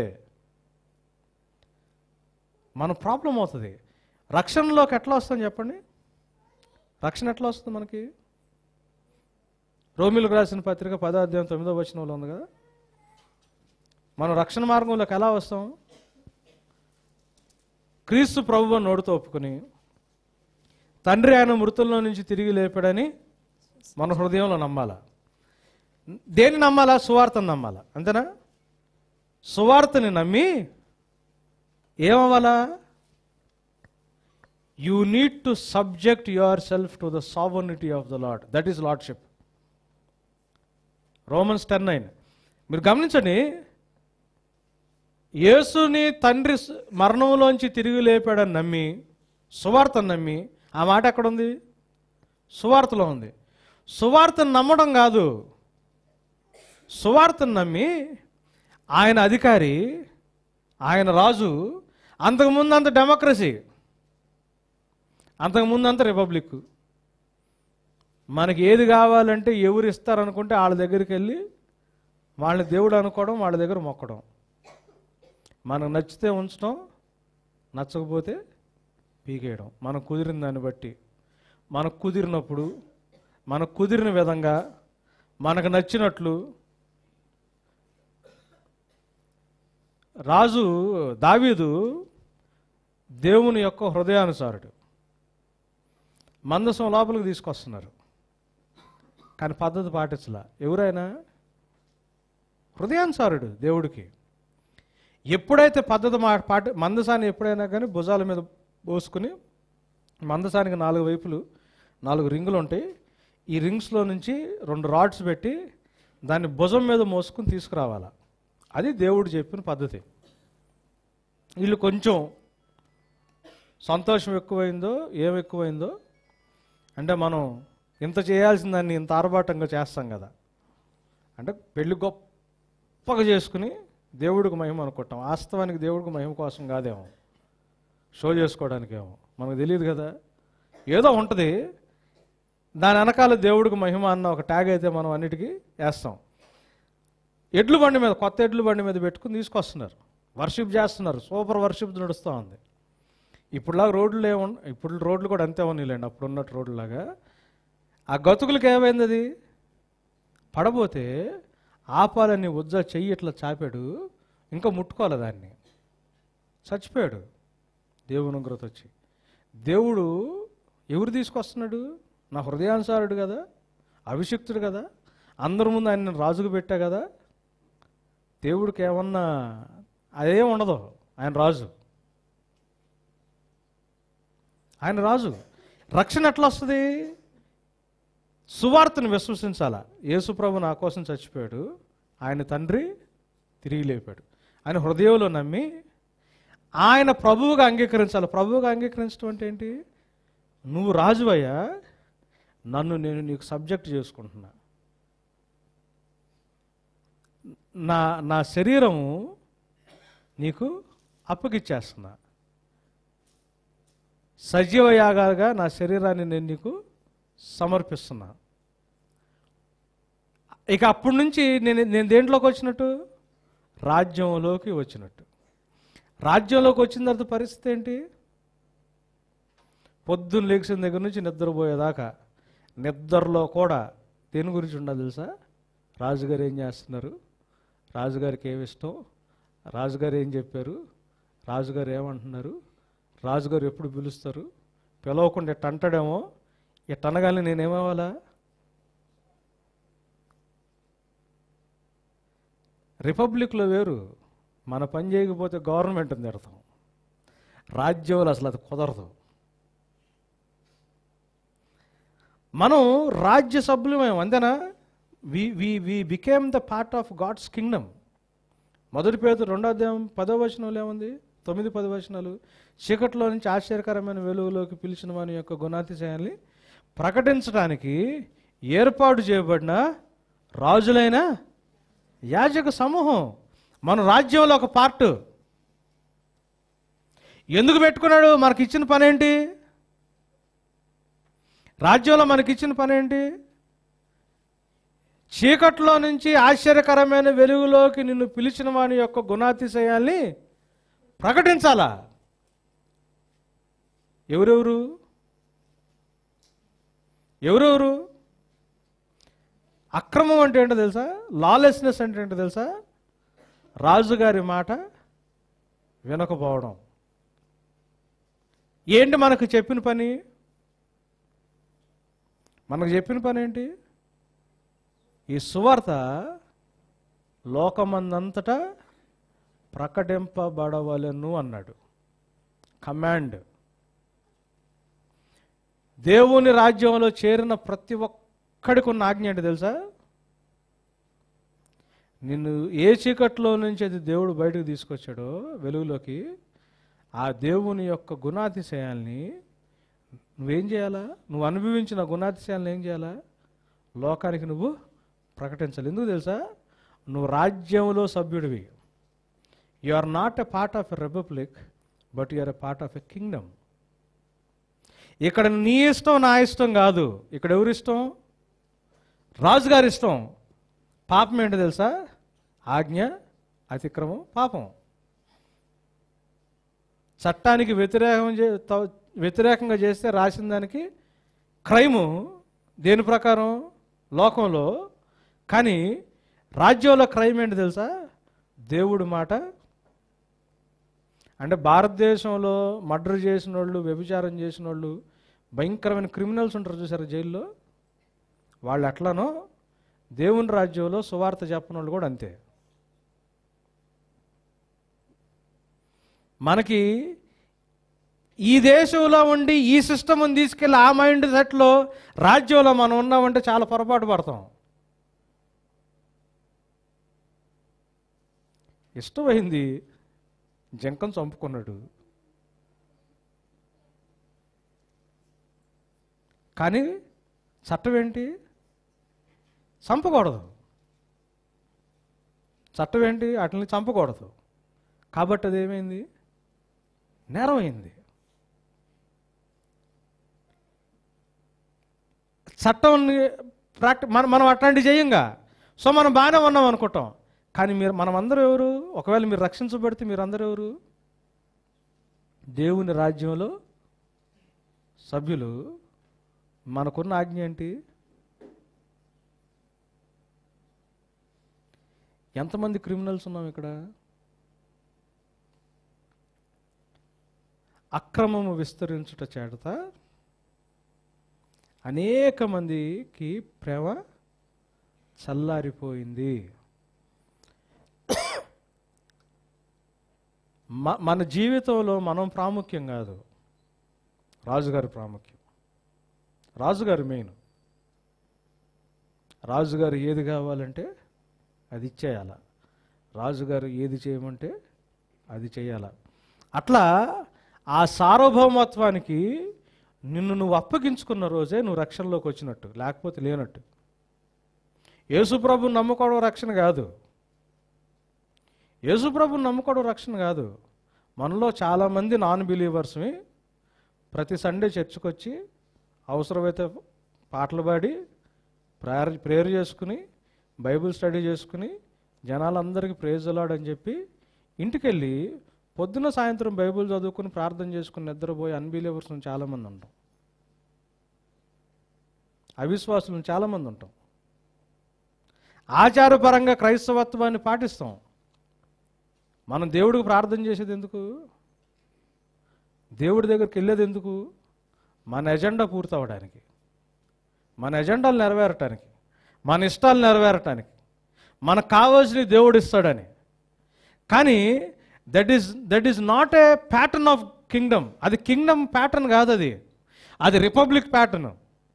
మన ప్రాబ్లం అవుతుంది రక్షణలోకి ఎట్లా వస్తుంది చెప్పండి రక్షణ ఎట్లా వస్తుంది మనకి రోమిలకు రాసిన పత్రిక పదార్థం తొమ్మిదో వచనంలో ఉంది కదా మనం రక్షణ మార్గంలోకి ఎలా వస్తాం క్రీస్తు ప్రభువు నోడుతో ఒప్పుకొని తండ్రి ఆయన మృతుల్లో నుంచి తిరిగి లేపాడని మన హృదయంలో నమ్మాలా దేన్ని నమ్మాలా సువార్తను నమ్మాలా అంతేనా సువార్తని నమ్మి ఏమవ్వాలా you need to subject yourself to the sovereignty of the Lord that is lordship Romans ten nine మీరు గమనించండి యేసుని తండ్రి స్- మరణంలోంచి తిరిగి లేపాడని నమ్మి సువార్తను నమ్మి ఆ మాట ఎక్కడుంది సువార్తలో ఉంది సువార్తను నమ్మడం కాదు సువార్తను నమ్మి ఆయన అధికారి ఆయన రాజు అంతకుముందు అంత డెమోక్రసీ అంతకుముందు అంత రిపబ్లిక్ మనకి ఏది కావాలంటే ఎవరు ఇస్తారనుకుంటే వాళ్ళ దగ్గరికి వెళ్ళి వాళ్ళని దేవుడు అనుకోవడం వాళ్ళ దగ్గర మొక్కడం మనకు నచ్చితే ఉంచడం నచ్చకపోతే పీకేయడం మనకు కుదిరిన దాన్ని బట్టి మనకు కుదిరినప్పుడు మనకు కుదిరిన విధంగా మనకు నచ్చినట్లు రాజు దావీదు దేవుని యొక్క హృదయానుసారుడు మందసం లోపలికి తీసుకొస్తున్నారు కానీ పద్ధతి పాటించలా ఎవరైనా హృదయానుసారుడు దేవుడికి ఎప్పుడైతే పద్ధతి మా పాటి మందసాన్ని ఎప్పుడైనా కానీ భుజాల మీద పోసుకుని మందసానికి నాలుగు వైపులు నాలుగు రింగులు ఉంటాయి ఈ రింగ్స్లో నుంచి రెండు రాడ్స్ పెట్టి దాన్ని భుజం మీద మోసుకుని తీసుకురావాలా అది దేవుడు చెప్పిన పద్ధతి వీళ్ళు కొంచెం సంతోషం ఎక్కువైందో ఏం ఎక్కువైందో అంటే మనం ఇంత చేయాల్సిన దాన్ని ఇంత ఆర్భాటంగా చేస్తాం కదా అంటే పెళ్లి గొప్పగా చేసుకుని దేవుడికి మహిమ అనుకుంటాం వాస్తవానికి దేవుడికి మహిమ కోసం కాదేమో షో చేసుకోవడానికేమో మనకు తెలియదు కదా ఏదో ఉంటుంది దాని వెనకాల దేవుడికి మహిమ అన్న ఒక ట్యాగ్ అయితే మనం అన్నిటికీ వేస్తాం ఎడ్లు బండి మీద కొత్త ఎడ్లు బండి మీద పెట్టుకుని తీసుకొస్తున్నారు వర్షిప్ చేస్తున్నారు సూపర్ వర్షిప్ నడుస్తూ ఉంది ఇప్పుడులాగా రోడ్లు ఏమి ఇప్పుడు రోడ్లు కూడా అంతే ఉన్నాయిలేండి అప్పుడు ఉన్నట్టు రోడ్లాగా ఆ గతుకులకి ఏమైంది అది పడబోతే ఆపాలని ఉజ్జ చెయ్యి ఇట్లా చాపాడు ఇంకా ముట్టుకోవాలి దాన్ని చచ్చిపోయాడు దేవుని ఉగ్రత వచ్చి దేవుడు ఎవరు తీసుకొస్తున్నాడు నా హృదయానుసారుడు కదా అభిషిక్తుడు కదా అందరి ముందు ఆయన నేను రాజుకు పెట్టా కదా దేవుడికి ఏమన్నా అదేం ఉండదు ఆయన రాజు ఆయన రాజు రక్షణ ఎట్లా వస్తుంది సువార్తను విశ్వసించాలా యేసుప్రభు నా కోసం చచ్చిపోయాడు ఆయన తండ్రి తిరిగి లేపాడు ఆయన హృదయంలో నమ్మి ఆయన ప్రభువుగా అంగీకరించాలి ప్రభువుగా అంగీకరించడం అంటే ఏంటి నువ్వు రాజువయ్యా నన్ను నేను నీకు సబ్జెక్ట్ చేసుకుంటున్నా నా నా శరీరము నీకు అప్పగిచ్చేస్తున్నా సజీవ యాగాలుగా నా శరీరాన్ని నేను నీకు సమర్పిస్తున్నా ఇక అప్పటి నుంచి నేను నేను దేంట్లోకి వచ్చినట్టు రాజ్యంలోకి వచ్చినట్టు రాజ్యంలోకి వచ్చిన తర్వాత పరిస్థితి ఏంటి పొద్దున్న లేచిన దగ్గర నుంచి నిద్రపోయేదాకా నిద్రలో కూడా దేని గురించి ఉండాలి తెలుసా రాజుగారు ఏం చేస్తున్నారు రాజుగారికి ఏమి ఇష్టం రాజుగారు ఏం చెప్పారు రాజుగారు ఏమంటున్నారు రాజుగారు ఎప్పుడు పిలుస్తారు పిలవకుండా ఇట్ట అంటాడేమో ఇట్ట అనగానే నేనేమవ్వాలా రిపబ్లిక్లో వేరు మన పని చేయకపోతే గవర్నమెంట్ తిడతాం రాజ్యంలో అసలు అది కుదరదు మనం రాజ్య సభ్యులమేం అంతేనా we we we became the part of God's kingdom మొదటి పేరు రెండో అధ్యాయం పదో వచనంలో ఏముంది తొమ్మిది పది వచనాలు చీకట్లో నుంచి ఆశ్చర్యకరమైన వెలుగులోకి పిలిచిన వాని యొక్క గుణాతిశయాల్ని ప్రకటించడానికి ఏర్పాటు చేయబడిన రాజులైన యాజక సమూహం మన రాజ్యంలో ఒక పార్ట్ ఎందుకు పెట్టుకున్నాడు మనకి ఇచ్చిన పని ఏంటి రాజ్యంలో మనకిచ్చిన పని ఏంటి చీకట్లో నుంచి ఆశ్చర్యకరమైన వెలుగులోకి నిన్ను పిలిచిన వాని యొక్క గుణాతిశయాల్ని ప్రకటించాలా ఎవరెవరు ఎవరెవరు అక్రమం అంటే ఏంటో తెలుసా లాలెస్నెస్ అంటే ఏంటో తెలుసా రాజుగారి మాట వినకపోవడం ఏంటి మనకు చెప్పిన పని మనకు చెప్పిన పని ఏంటి ఈ సువార్త లోకమందంతటా ప్రకటింపబడవలెను అన్నాడు కమాండ్ దేవుని రాజ్యంలో చేరిన ప్రతి ఒక్కడికి ఉన్న ఆజ్ఞ ఏంటి తెలుసా నిన్ను ఏ చీకట్లో నుంచి అది దేవుడు బయటకు తీసుకొచ్చాడో వెలుగులోకి ఆ దేవుని యొక్క గుణాతిశయాల్ని నువ్వేం చేయాలా నువ్వు అనుభవించిన గుణాతిశయాలను ఏం చేయాలా లోకానికి నువ్వు ప్రకటించాలి ఎందుకు తెలుసా నువ్వు రాజ్యంలో సభ్యుడివి you are not a part of a republic but you are a part of a kingdom ఇక్కడ నీ ఇష్టం నా ఇష్టం కాదు ఇక్కడ ఎవరి ఇష్టం రాజుగారి ఇష్టం పాపం ఏంటో తెలుసా ఆజ్ఞ అతిక్రమం పాపం చట్టానికి వ్యతిరేకం చే- త- వ్యతిరేకంగా చేస్తే రాసిన దానికి క్రైము దేని ప్రకారం లోకంలో కానీ రాజ్యంలో క్రైమ్ ఏంటి తెలుసా దేవుడి మాట అంటే భారతదేశంలో మర్డర్ చేసిన వాళ్ళు వ్యభిచారం చేసిన వాళ్ళు భయంకరమైన క్రిమినల్స్ ఉంటారు చూసారు జైల్లో వాళ్ళు ఎట్లానో దేవుని రాజ్యంలో సువార్త చెప్పని వాళ్ళు కూడా అంతే మనకి ఈ దేశంలో ఉండి ఈ సిస్టమ్ని తీసుకెళ్ళి ఆ మైండ్ సెట్లో రాజ్యంలో మనం ఉన్నామంటే చాలా పొరపాటు పడతాం ఇష్టమైంది జంకం చంపుకున్నాడు కానీ చట్టం ఏంటి చంపకూడదు చట్టం ఏంటి వాటిని చంపకూడదు కాబట్టి అది ఏమైంది నేరం అయింది చట్టం ప్రాక్టి మనం మనం అట్లాంటివి చేయంగా సో మనం బాగానే ఉన్నాం అనుకుంటాం కానీ మీరు మనం అందరూ ఎవరు ఒకవేళ మీరు రక్షించబడితే మీరు అందరూ ఎవరు దేవుని రాజ్యంలో సభ్యులు మనకున్న ఆజ్ఞ ఏంటి ఎంతమంది క్రిమినల్స్ ఉన్నాం ఇక్కడ అక్రమము విస్తరించుట చేత అనేక మందికి ప్రేమ చల్లారిపోయింది మ- మన జీవితంలో మనం ప్రాముఖ్యం కాదు రాజుగారి ప్రాముఖ్యం రాజుగారు మెయిన్ రాజుగారు ఏది కావాలంటే అది ఇచ్చేయాల రాజుగారు ఏది చేయమంటే అది చేయాల అట్లా ఆ సార్వభౌమత్వానికి నిన్ను నువ్వు అప్పగించుకున్న రోజే నువ్వు రక్షణలోకి వచ్చినట్టు లేకపోతే లేనట్టు యేసుప్రభు నమ్ముకోవడం రక్షణ కాదు యేసుప్రభు నమ్ముకోవడం రక్షణ కాదు మనలో చాలామంది నాన్ బిలీవర్స్ని ప్రతి సండే చర్చికి వచ్చి అవసరమైతే పాటలు పాడి ప్రేయర్ ప్రేయర్ చేసుకుని బైబిల్ స్టడీ చేసుకుని జనాలందరికీ ప్రేజ్ అని చెప్పి ఇంటికెళ్ళి పొద్దున సాయంత్రం బైబిల్ చదువుకుని ప్రార్థన చేసుకుని నిద్రపోయి అన్బిలీవర్స్ చాలామంది ఉంటాం అవిశ్వాసులు చాలామంది ఉంటాం ఆచారపరంగా క్రైస్తవత్వాన్ని పాటిస్తాం మనం దేవుడికి ప్రార్థన చేసేది ఎందుకు దేవుడి దగ్గరికి వెళ్ళేది ఎందుకు మన ఎజెండా పూర్తవడానికి మన ఎజెండాలు నెరవేరటానికి మన ఇష్టాలు నెరవేరటానికి మనకు కావాల్సిన దేవుడు ఇస్తాడని కానీ that is that is not a pattern of kingdom అది కింగ్డమ్ ప్యాటర్న్ కాదు అది అది రిపబ్లిక్ ప్యాటర్న్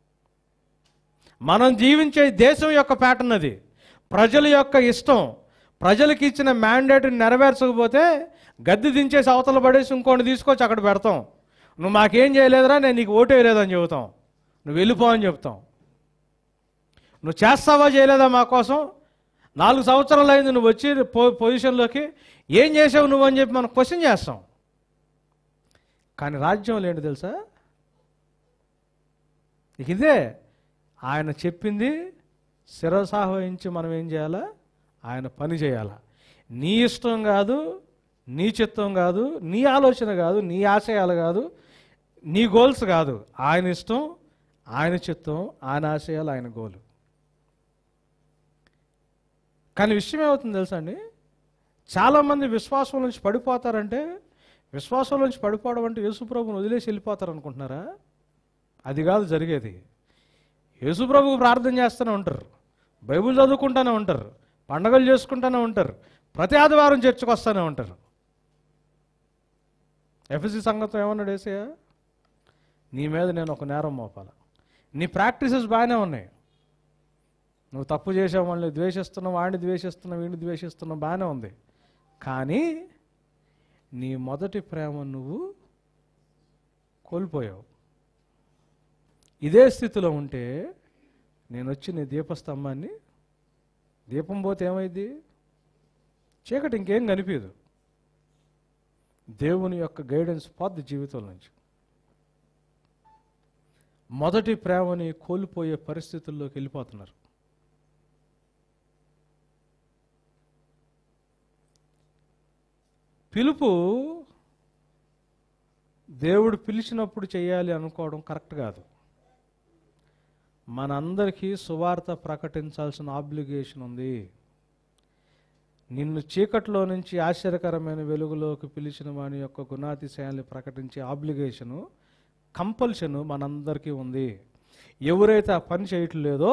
మనం జీవించే దేశం యొక్క ప్యాటర్న్ అది ప్రజల యొక్క ఇష్టం ప్రజలకు ఇచ్చిన మ్యాండేట్ని నెరవేర్చకపోతే గద్దె దించేసి అవతల పడేసి ఇంకోటి తీసుకొచ్చి అక్కడ పెడతాం నువ్వు మాకేం చేయలేదురా నేను నీకు ఓటు వేయలేదని చెబుతాం నువ్వు వెళ్ళిపో అని చెప్తాం నువ్వు చేస్తావా చేయలేదా మా కోసం నాలుగు సంవత్సరాలు అయింది నువ్వు వచ్చి పో పొజిషన్లోకి ఏం చేసావు నువ్వు అని చెప్పి మనం క్వశ్చన్ చేస్తాం కానీ రాజ్యం ఏంటి తెలుసా ఇక ఇదే ఆయన చెప్పింది శిరసాహవించి మనం ఏం చేయాలా ఆయన పని చేయాలా నీ ఇష్టం కాదు నీ చిత్తం కాదు నీ ఆలోచన కాదు నీ ఆశయాలు కాదు నీ గోల్స్ కాదు ఆయన ఇష్టం ఆయన చిత్తం ఆయన ఆశయాలు ఆయన గోలు కానీ విషయం ఏమవుతుంది తెలుసా అండి చాలామంది విశ్వాసం నుంచి పడిపోతారంటే విశ్వాసం నుంచి పడిపోవడం అంటే యేసుప్రభుని వదిలేసి వెళ్ళిపోతారు అనుకుంటున్నారా అది కాదు జరిగేది యేసుప్రభుకు ప్రార్థన చేస్తూనే ఉంటారు బైబిల్ చదువుకుంటూనే ఉంటారు పండగలు చేసుకుంటూనే ఉంటారు ప్రతి ఆదివారం చర్చకు వస్తూనే ఉంటారు ఎఫ్ఎస్సి సంగతం ఏమన్నాడు ఏసయ్య నీ మీద నేను ఒక నేరం మోపాల నీ ప్రాక్టీసెస్ బాగానే ఉన్నాయి నువ్వు తప్పు చేసావు వాళ్ళని ద్వేషిస్తున్నావు వాడిని ద్వేషిస్తున్నావు వీడిని ద్వేషిస్తున్నావు బాగానే ఉంది కానీ నీ మొదటి ప్రేమ నువ్వు కోల్పోయావు ఇదే స్థితిలో ఉంటే నేను వచ్చి నీ దీపస్తంభాన్ని దీపం పోతే ఏమైంది చీకటి ఇంకేం కనిపించదు దేవుని యొక్క గైడెన్స్ పోద్ది జీవితం నుంచి మొదటి ప్రేమని కోల్పోయే పరిస్థితుల్లోకి వెళ్ళిపోతున్నారు పిలుపు దేవుడు పిలిచినప్పుడు చేయాలి అనుకోవడం కరెక్ట్ కాదు మనందరికీ సువార్త ప్రకటించాల్సిన ఆబ్లిగేషన్ ఉంది నిన్ను చీకట్లో నుంచి ఆశ్చర్యకరమైన వెలుగులోకి పిలిచిన వాని యొక్క గుణాతిశయాల్ని ప్రకటించే ఆబ్లిగేషను కంపల్షను మనందరికీ ఉంది ఎవరైతే ఆ పని చేయట్లేదో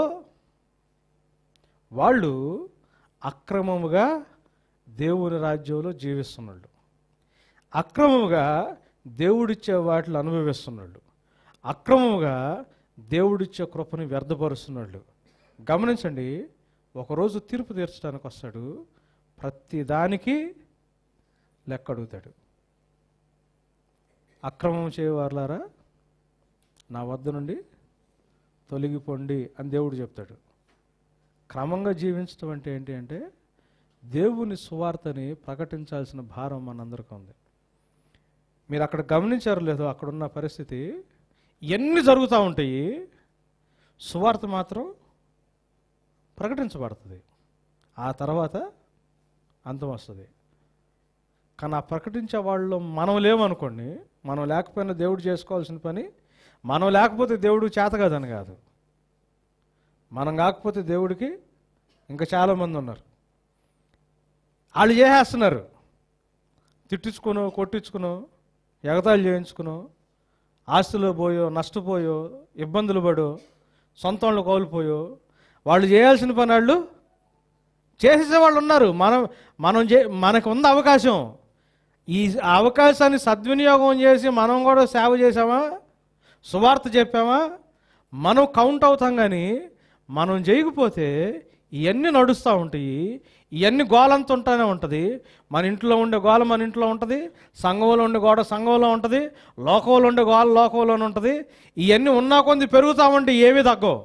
వాళ్ళు అక్రమముగా దేవుని రాజ్యంలో జీవిస్తున్నాడు అక్రమముగా దేవుడిచ్చే వాటిని అనుభవిస్తున్నాడు అక్రమముగా దేవుడిచ్చే కృపని వ్యర్థపరుస్తున్నాడు గమనించండి ఒకరోజు తీర్పు తీర్చడానికి వస్తాడు ప్రతి దానికి లెక్క అడుగుతాడు అక్రమం చేయవారులారా నా వద్ద నుండి తొలగిపోండి అని దేవుడు చెప్తాడు క్రమంగా జీవించడం అంటే ఏంటి అంటే దేవుని సువార్తని ప్రకటించాల్సిన భారం మనందరికీ ఉంది మీరు అక్కడ గమనించారు లేదో అక్కడున్న పరిస్థితి ఎన్ని జరుగుతూ ఉంటాయి సువార్త మాత్రం ప్రకటించబడుతుంది ఆ తర్వాత అంతం వస్తుంది కానీ ఆ ప్రకటించే వాళ్ళు మనం లేవనుకోండి మనం లేకపోయినా దేవుడు చేసుకోవాల్సిన పని మనం లేకపోతే దేవుడు చేత కాదని కాదు మనం కాకపోతే దేవుడికి ఇంకా చాలామంది ఉన్నారు వాళ్ళు చేసేస్తున్నారు తిట్టించుకును కొట్టించుకును ఎగతాళి చేయించుకును ఆస్తులు పోయో నష్టపోయో ఇబ్బందులు పడో సొంత వాళ్ళు కోల్పోయో వాళ్ళు చేయాల్సిన పని వాళ్ళు చేసేసే వాళ్ళు ఉన్నారు మనం మనం చే మనకు ఉంది అవకాశం ఈ అవకాశాన్ని సద్వినియోగం చేసి మనం కూడా సేవ చేసామా సువార్త చెప్పామా మనం కౌంట్ అవుతాం కానీ మనం చేయకపోతే ఇవన్నీ నడుస్తూ ఉంటాయి ఇవన్నీ గోలంత ఉంటూనే ఉంటుంది మన ఇంట్లో ఉండే గోల మన ఇంట్లో ఉంటుంది సంఘంలో ఉండే గోడ సంఘంలో ఉంటుంది లోకంలో ఉండే గోల లోకంలోనే ఉంటుంది ఇవన్నీ ఉన్నా కొంది పెరుగుతూ ఉంటే ఏమీ తగ్గవు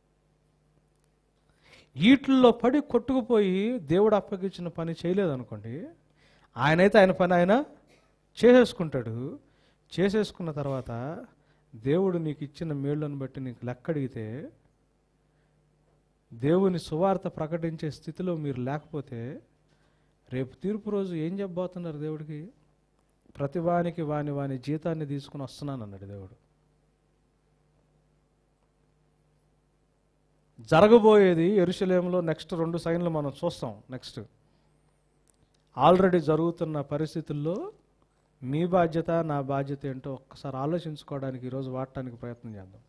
వీటిల్లో పడి కొట్టుకుపోయి దేవుడు అప్పగించిన పని చేయలేదనుకోండి ఆయనైతే ఆయన పని ఆయన చేసేసుకుంటాడు చేసేసుకున్న తర్వాత దేవుడు నీకు ఇచ్చిన మేళ్ళను బట్టి నీకు లెక్కడిగితే దేవుని సువార్త ప్రకటించే స్థితిలో మీరు లేకపోతే రేపు తీర్పు రోజు ఏం చెప్పబోతున్నారు దేవుడికి ప్రతి వానికి వాని వాని జీతాన్ని తీసుకుని వస్తున్నాను అన్నాడు దేవుడు జరగబోయేది ఎరుశలేంలో నెక్స్ట్ రెండు సైన్లు మనం చూస్తాం నెక్స్ట్ ఆల్రెడీ జరుగుతున్న పరిస్థితుల్లో మీ బాధ్యత నా బాధ్యత ఏంటో ఒక్కసారి ఆలోచించుకోవడానికి ఈరోజు వాడటానికి ప్రయత్నం చేద్దాం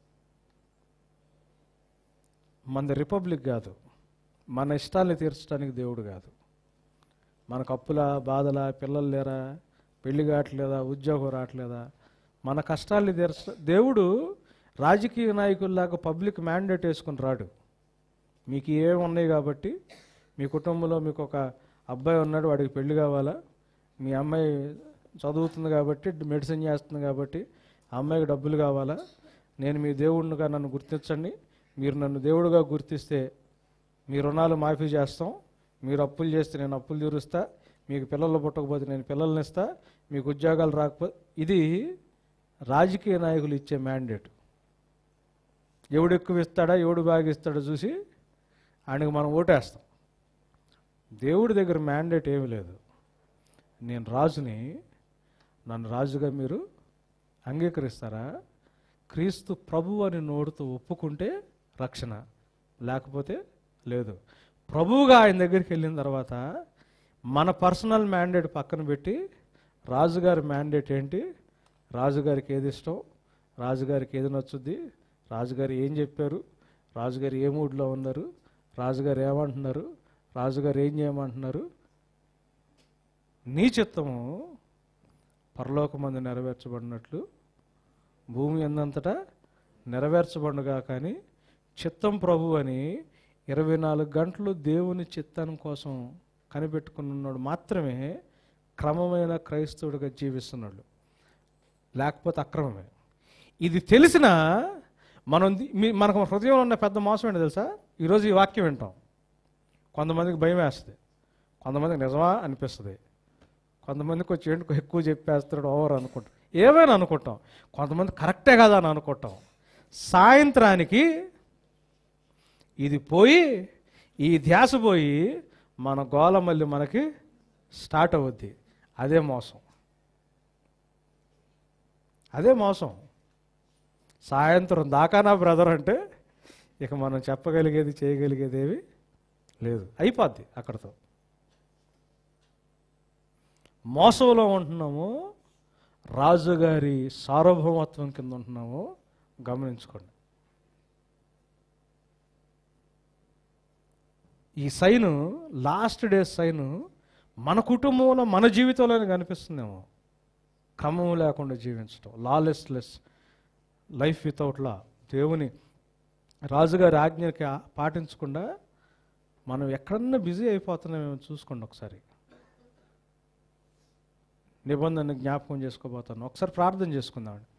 మనది రిపబ్లిక్ కాదు మన ఇష్టాల్ని తీర్చడానికి దేవుడు కాదు మనకు అప్పుల బాధల పిల్లలు లేరా పెళ్లి కావట్లేదా ఉద్యోగం రావట్లేదా మన కష్టాల్ని తీర్చ దేవుడు రాజకీయ నాయకుల్లాగా పబ్లిక్ మ్యాండేట్ వేసుకుని రాడు మీకు ఏమి ఉన్నాయి కాబట్టి మీ కుటుంబంలో మీకు ఒక అబ్బాయి ఉన్నాడు వాడికి పెళ్లి కావాలా మీ అమ్మాయి చదువుతుంది కాబట్టి మెడిసిన్ చేస్తుంది కాబట్టి ఆ అమ్మాయికి డబ్బులు కావాలా నేను మీ దేవుడినిగా నన్ను గుర్తించండి మీరు నన్ను దేవుడిగా గుర్తిస్తే మీ రుణాలు మాఫీ చేస్తాం మీరు అప్పులు చేస్తే నేను అప్పులు తీరుస్తా మీకు పిల్లలు పుట్టకపోతే నేను పిల్లల్ని ఇస్తా మీకు ఉద్యోగాలు రాకపోతే ఇది రాజకీయ నాయకులు ఇచ్చే మ్యాండేట్ ఎవడు ఎక్కువ ఇస్తాడా ఎవడు బాగా ఇస్తాడో చూసి ఆయనకు మనం ఓటేస్తాం దేవుడి దగ్గర మ్యాండేట్ ఏమీ లేదు నేను రాజుని నన్ను రాజుగా మీరు అంగీకరిస్తారా క్రీస్తు ప్రభు అని నోడుతూ ఒప్పుకుంటే రక్షణ లేకపోతే లేదు ప్రభువుగా ఆయన దగ్గరికి వెళ్ళిన తర్వాత మన పర్సనల్ మ్యాండేట్ పక్కన పెట్టి రాజుగారి మ్యాండేట్ ఏంటి రాజుగారికి ఏది ఇష్టం రాజుగారికి ఏది నచ్చుద్ది రాజుగారు ఏం చెప్పారు రాజుగారు ఏ మూడ్లో ఉన్నారు రాజుగారు ఏమంటున్నారు రాజుగారు ఏం చేయమంటున్నారు నీ చిత్తము పరలోకమంది నెరవేర్చబడినట్లు భూమి ఎందంతటా నెరవేర్చబడుగా కానీ చిత్తం ప్రభు అని ఇరవై నాలుగు గంటలు దేవుని చిత్తం కోసం కనిపెట్టుకున్నాడు మాత్రమే క్రమమైన క్రైస్తవుడిగా జీవిస్తున్నాడు లేకపోతే అక్రమమే ఇది తెలిసిన మనం ది- మీ మనకు హృదయంలో ఉన్న పెద్ద మోసం ఏంటో తెలుసా ఈరోజు ఈ వాక్యం వింటాం కొంతమందికి భయం వేస్తుంది కొంతమందికి నిజమా అనిపిస్తుంది కొంతమందికి వచ్చి ఏంటి ఎక్కువ చెప్పేస్తాడు ఓవర్ అనుకుంటాం ఏమైనా అనుకుంటాం కొంతమంది కరెక్టే కదా అని అనుకుంటాం సాయంత్రానికి ఇది పోయి ఈ ధ్యాస పోయి మన గోల మళ్ళీ మనకి స్టార్ట్ అవుద్ది అదే మోసం అదే మోసం సాయంత్రం దాకా నా బ్రదర్ అంటే ఇక మనం చెప్పగలిగేది చేయగలిగేది ఏవి లేదు అయిపోద్ది అక్కడతో మోసంలో ఉంటున్నాము రాజుగారి సార్వభౌమత్వం కింద ఉంటున్నాము గమనించుకోండి ఈ సైను లాస్ట్ డేస్ సైను మన కుటుంబంలో మన జీవితంలోనే కనిపిస్తుందేమో క్రమం లేకుండా జీవించడం లాలెస్లెస్ లైఫ్ వితౌట్ లా దేవుని రాజుగారి ఆజ్ఞకి ఆ- పాటించకుండా మనం ఎక్కడన్నా బిజీ అయిపోతున్నామేమో చూసుకోండి ఒకసారి నిబంధన జ్ఞాపకం చేసుకోబోతాను ఒకసారి ప్రార్థన చేసుకుందామండి